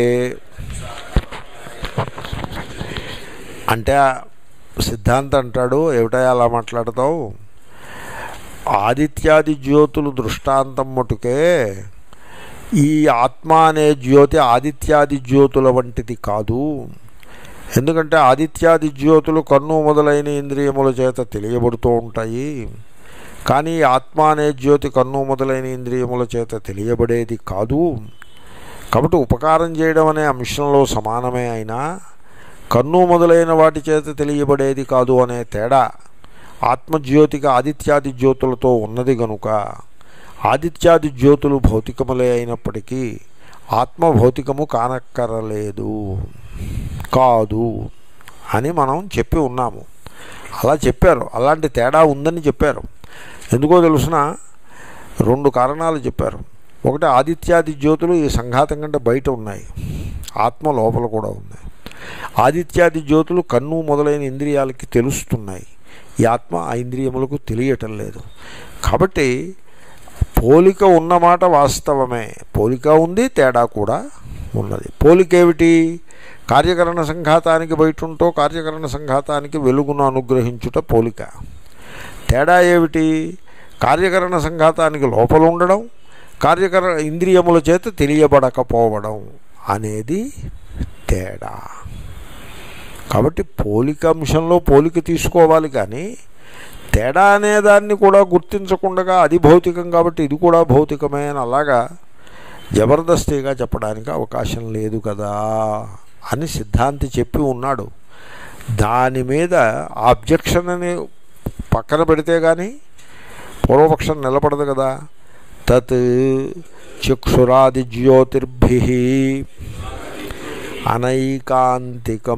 అంటే సిద్ధాంతం అంటాడు ఏమిటా అలా మాట్లాడతావు ఆదిత్యాది జ్యోతులు దృష్టాంతం మటుకే ఈ ఆత్మ అనే జ్యోతి ఆదిత్యాది జ్యోతుల వంటిది కాదు ఎందుకంటే ఆదిత్యాది జ్యోతులు కన్ను మొదలైన ఇంద్రియముల చేత తెలియబడుతూ ఉంటాయి కానీ ఆత్మ అనే జ్యోతి కన్ను మొదలైన ఇంద్రియముల చేత తెలియబడేది కాదు కాబట్టి ఉపకారం చేయడం అనే అంశంలో సమానమే అయినా కన్ను మొదలైన వాటి చేత తెలియబడేది కాదు అనే తేడా ఆత్మజ్యోతికి ఆదిత్యాది జ్యోతులతో ఉన్నది గనుక ఆదిత్యాది జ్యోతులు భౌతికములే అయినప్పటికీ ఆత్మ భౌతికము కానక్కరలేదు కాదు అని మనం చెప్పి ఉన్నాము అలా చెప్పారు అలాంటి తేడా ఉందని చెప్పారు ఎందుకో తెలుసిన రెండు కారణాలు చెప్పారు ఒకటి ఆదిత్యాది జ్యోతులు ఈ సంఘాతం కంటే బయట ఉన్నాయి ఆత్మ లోపల కూడా ఉంది ఆదిత్యాది జ్యోతులు కన్ను మొదలైన ఇంద్రియాలకి తెలుస్తున్నాయి ఈ ఆత్మ ఆ ఇంద్రియములకు తెలియటం లేదు కాబట్టి పోలిక ఉన్నమాట వాస్తవమే పోలిక ఉంది తేడా కూడా ఉన్నది పోలిక ఏమిటి కార్యకరణ సంఘాతానికి బయట ఉంటో కార్యకరణ సంఘాతానికి వెలుగును అనుగ్రహించుట పోలిక తేడా ఏమిటి కార్యకరణ సంఘాతానికి లోపల ఉండడం కార్యకర ఇంద్రియముల చేత తెలియబడకపోవడం అనేది తేడా కాబట్టి పోలిక అంశంలో పోలిక తీసుకోవాలి కానీ తేడా అనేదాన్ని కూడా గుర్తించకుండా అది భౌతికం కాబట్టి ఇది కూడా భౌతికమే అని అలాగా జబర్దస్తిగా చెప్పడానికి అవకాశం లేదు కదా అని సిద్ధాంతి చెప్పి ఉన్నాడు దాని మీద ఆబ్జెక్షన్ అని పక్కన పెడితే కానీ పూర్వపక్షం నిలబడదు కదా తత్ చక్షురాది జ్యోతిర్భి అనైకాంతికం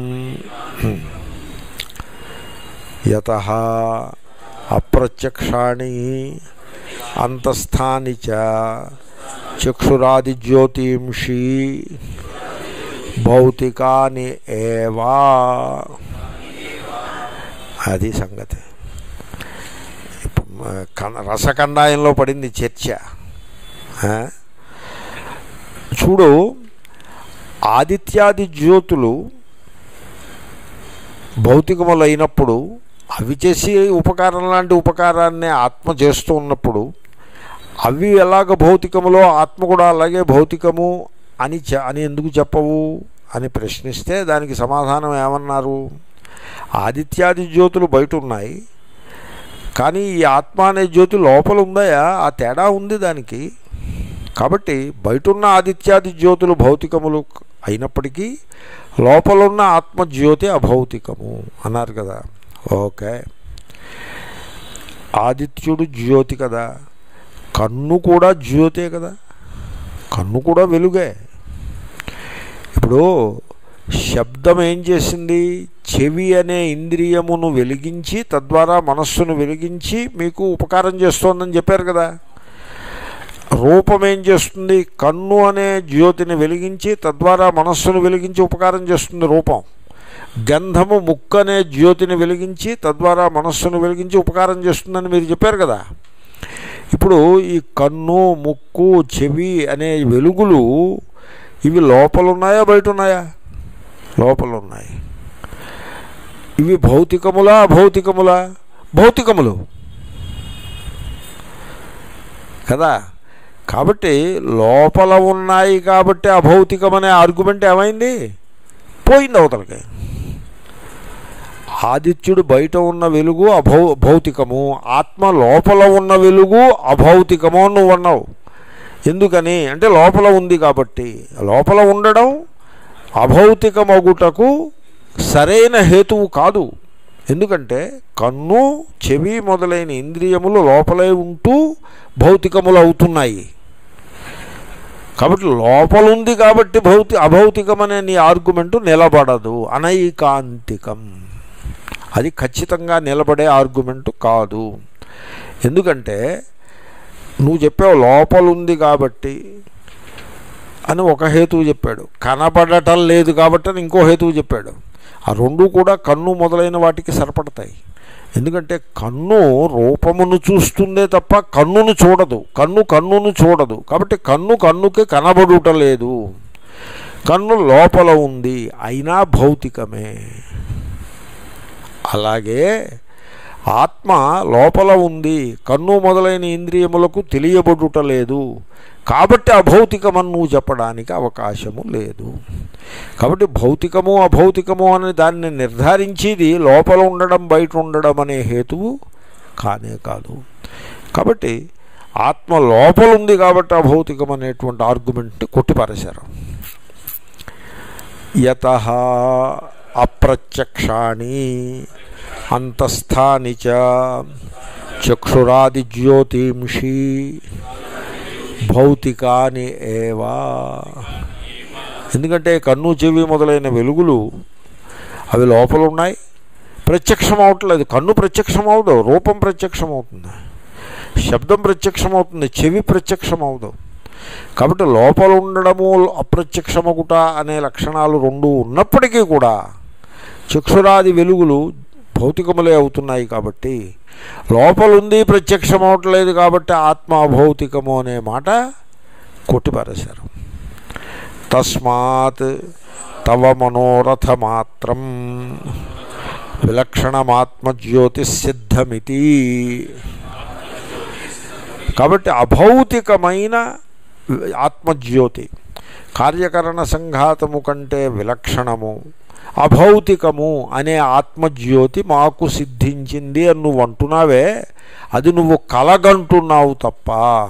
యత అప్రత్యక్షాణి అంతస్థాని చ చక్షురాది జ్యోతింషి భౌతికాని ఏవా అది సంగతి కన రసకండాయంలో పడింది చర్చ ఆ? చూడు ఆదిత్యాది జ్యోతులు భౌతికములైనప్పుడు అవి చేసి ఉపకారం లాంటి ఉపకారాన్ని ఆత్మ చేస్తూ ఉన్నప్పుడు అవి ఎలాగ భౌతికములో ఆత్మ కూడా అలాగే భౌతికము అని చె అని ఎందుకు చెప్పవు అని ప్రశ్నిస్తే దానికి సమాధానం ఏమన్నారు ఆదిత్యాది జ్యోతులు బయట ఉన్నాయి కానీ ఈ ఆత్మ అనే జ్యోతి లోపల ఉందయా ఆ తేడా ఉంది దానికి కాబట్టి బయటున్న ఆదిత్యాది జ్యోతులు భౌతికములు అయినప్పటికీ లోపలున్న ఆత్మజ్యోతి అభౌతికము అన్నారు కదా ఓకే ఆదిత్యుడు జ్యోతి కదా కన్ను కూడా జ్యోతే కదా కన్ను కూడా వెలుగే ఇప్పుడు శబ్దం ఏం చేసింది చెవి అనే ఇంద్రియమును వెలిగించి తద్వారా మనస్సును వెలిగించి మీకు ఉపకారం చేస్తోందని చెప్పారు కదా రూపం ఏం చేస్తుంది కన్ను అనే జ్యోతిని వెలిగించి తద్వారా మనస్సును వెలిగించి ఉపకారం చేస్తుంది రూపం గంధము ముక్కు అనే జ్యోతిని వెలిగించి తద్వారా మనస్సును వెలిగించి ఉపకారం చేస్తుందని మీరు చెప్పారు కదా ఇప్పుడు ఈ కన్ను ముక్కు చెవి అనే వెలుగులు ఇవి లోపల ఉన్నాయా బయట ఉన్నాయా లోపల ఉన్నాయి ఇవి భౌతికములా అభౌతికములా భౌతికములు కదా కాబట్టి లోపల ఉన్నాయి కాబట్టి అభౌతికమనే ఆర్గ్యుమెంట్ ఏమైంది పోయింది అవతలకి ఆదిత్యుడు బయట ఉన్న వెలుగు అభౌ భౌతికము ఆత్మ లోపల ఉన్న వెలుగు అభౌతికము అని నువ్వు అన్నావు ఎందుకని అంటే లోపల ఉంది కాబట్టి లోపల ఉండడం అభౌతికమగుటకు సరైన హేతువు కాదు ఎందుకంటే కన్ను చెవి మొదలైన ఇంద్రియములు లోపలే ఉంటూ భౌతికములు అవుతున్నాయి కాబట్టి లోపలుంది కాబట్టి భౌతి అభౌతికమనే నీ ఆర్గ్యుమెంటు నిలబడదు అనైకాంతికం అది ఖచ్చితంగా నిలబడే ఆర్గ్యుమెంటు కాదు ఎందుకంటే నువ్వు చెప్పావు లోపలుంది కాబట్టి అని ఒక హేతువు చెప్పాడు కనబడటం లేదు కాబట్టి అని ఇంకో హేతువు చెప్పాడు ఆ రెండు కూడా కన్ను మొదలైన వాటికి సరిపడతాయి ఎందుకంటే కన్ను రూపమును చూస్తుందే తప్ప కన్నును చూడదు కన్ను కన్నును చూడదు కాబట్టి కన్ను కన్నుకి కనబడుట లేదు కన్ను లోపల ఉంది అయినా భౌతికమే అలాగే ఆత్మ లోపల ఉంది కన్ను మొదలైన ఇంద్రియములకు తెలియబడుట లేదు కాబట్టి అభౌతికమని నువ్వు చెప్పడానికి అవకాశము లేదు కాబట్టి భౌతికము అభౌతికము అని దాన్ని నిర్ధారించేది లోపల ఉండడం బయట ఉండడం అనే హేతువు కానే కాదు కాబట్టి ఆత్మ లోపల ఉంది కాబట్టి అభౌతికం అనేటువంటి ఆర్గ్యుమెంట్ని కొట్టిపారేశారు యత అప్రత్యక్షాణి అంతస్థాని చ చక్షురాదిజ్యోతింషి భౌతికాని ఏవా ఎందుకంటే కన్ను చెవి మొదలైన వెలుగులు అవి లోపల ఉన్నాయి ప్రత్యక్షం అవట్లేదు కన్ను ప్రత్యక్షం అవదు రూపం ప్రత్యక్షం అవుతుంది శబ్దం ప్రత్యక్షం అవుతుంది చెవి ప్రత్యక్షం అవదు కాబట్టి లోపల ఉండడము అప్రత్యక్షమగుట అనే లక్షణాలు రెండు ఉన్నప్పటికీ కూడా చక్షురాది వెలుగులు భౌతికములే అవుతున్నాయి కాబట్టి లోపలుంది ప్రత్యక్షం అవట్లేదు కాబట్టి ఆత్మ అభౌతికము అనే మాట కొట్టిపారేశారు తస్మాత్ తవ మనోరథమాత్రం విలక్షణమాత్మజ్యోతి సిద్ధమితి కాబట్టి అభౌతికమైన ఆత్మజ్యోతి కార్యకరణ సంఘాతము కంటే విలక్షణము అభౌతికము అనే ఆత్మజ్యోతి మాకు సిద్ధించింది అని నువ్వు అంటున్నావే అది నువ్వు కలగంటున్నావు తప్ప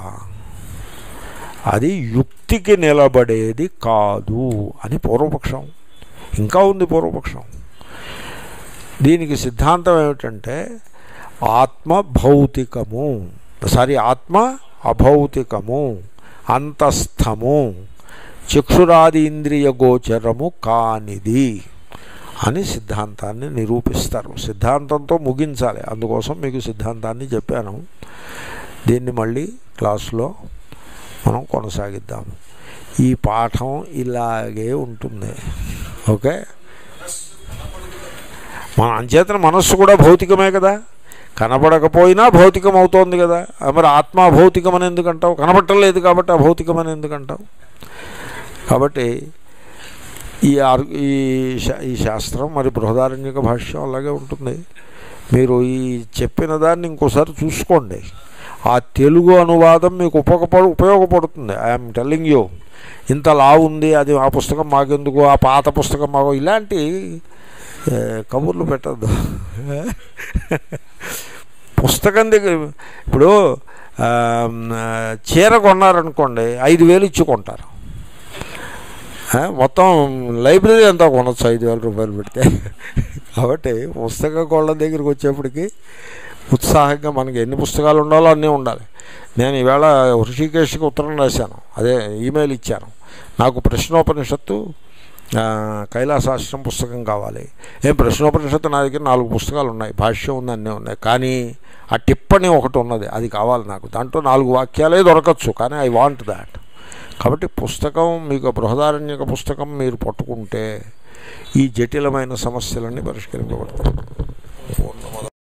అది యుక్తికి నిలబడేది కాదు అని పూర్వపక్షం ఇంకా ఉంది పూర్వపక్షం దీనికి సిద్ధాంతం ఏమిటంటే ఆత్మ భౌతికము సారీ ఆత్మ అభౌతికము అంతస్థము చక్షురాది ఇంద్రియ గోచరము కానిది అని సిద్ధాంతాన్ని నిరూపిస్తారు సిద్ధాంతంతో ముగించాలి అందుకోసం మీకు సిద్ధాంతాన్ని చెప్పాను దీన్ని మళ్ళీ క్లాసులో మనం కొనసాగిద్దాము ఈ పాఠం ఇలాగే ఉంటుంది ఓకే మన అంచేతన మనస్సు కూడా భౌతికమే కదా కనపడకపోయినా భౌతికం అవుతోంది కదా మరి ఆత్మ భౌతికం అని ఎందుకంటావు కనపడలేదు కాబట్టి అభౌతికం అని ఎందుకంటావు కాబట్టి ఈ ఆర్ ఈ శా- ఈ శాస్త్రం మరి బృహదారణ్యక భాష్యం అలాగే ఉంటుంది మీరు ఈ చెప్పిన దాన్ని ఇంకోసారి చూసుకోండి ఆ తెలుగు అనువాదం మీకు ఉపయోగపడు ఉపయోగపడుతుంది ఐఎమ్ టెల్లింగ్ యూ ఇంత లా ఉంది అది ఆ పుస్తకం మాకెందుకు ఆ పాత పుస్తకం మాకు ఇలాంటి ఏ, కబుర్లు పెట్టద్దు పుస్తకం దగ్గర ఇప్పుడు ఆ, చీర కొన్నారనుకోండి ఐదు వేలు ఇచ్చి కొంటారు ఆ, మొత్తం లైబ్రరీ అంతా కొనొచ్చు ఐదు వేల రూపాయలు పెడితే కాబట్టి పుస్తక కోళ్ళ దగ్గరికి వచ్చేప్పటికి ఉత్సాహంగా మనకి ఎన్ని పుస్తకాలు ఉండాలో అన్నీ ఉండాలి నేను ఈవేళ హృషికేశ్కి ఉత్తరం రాశాను అదే ఈమెయిల్ ఇచ్చాను నాకు ప్రశ్నోపనిషత్తు ఆ, కైలాసాశ్రం పుస్తకం కావాలి ఏం ప్రశ్నోపనిషత్తు నా దగ్గర నాలుగు పుస్తకాలు ఉన్నాయి భాష్యం ఉంది అన్నీ ఉన్నాయి కానీ ఆ టిప్పణి ఒకటి ఉన్నది అది కావాలి నాకు దాంట్లో నాలుగు వాక్యాలే దొరకచ్చు కానీ ఐ వాంట్ దాట్ కాబట్టి పుస్తకం మీకు బృహదారణ్యక పుస్తకం మీరు పట్టుకుంటే ఈ జటిలమైన సమస్యలన్నీ పరిష్కరింపబడతాయి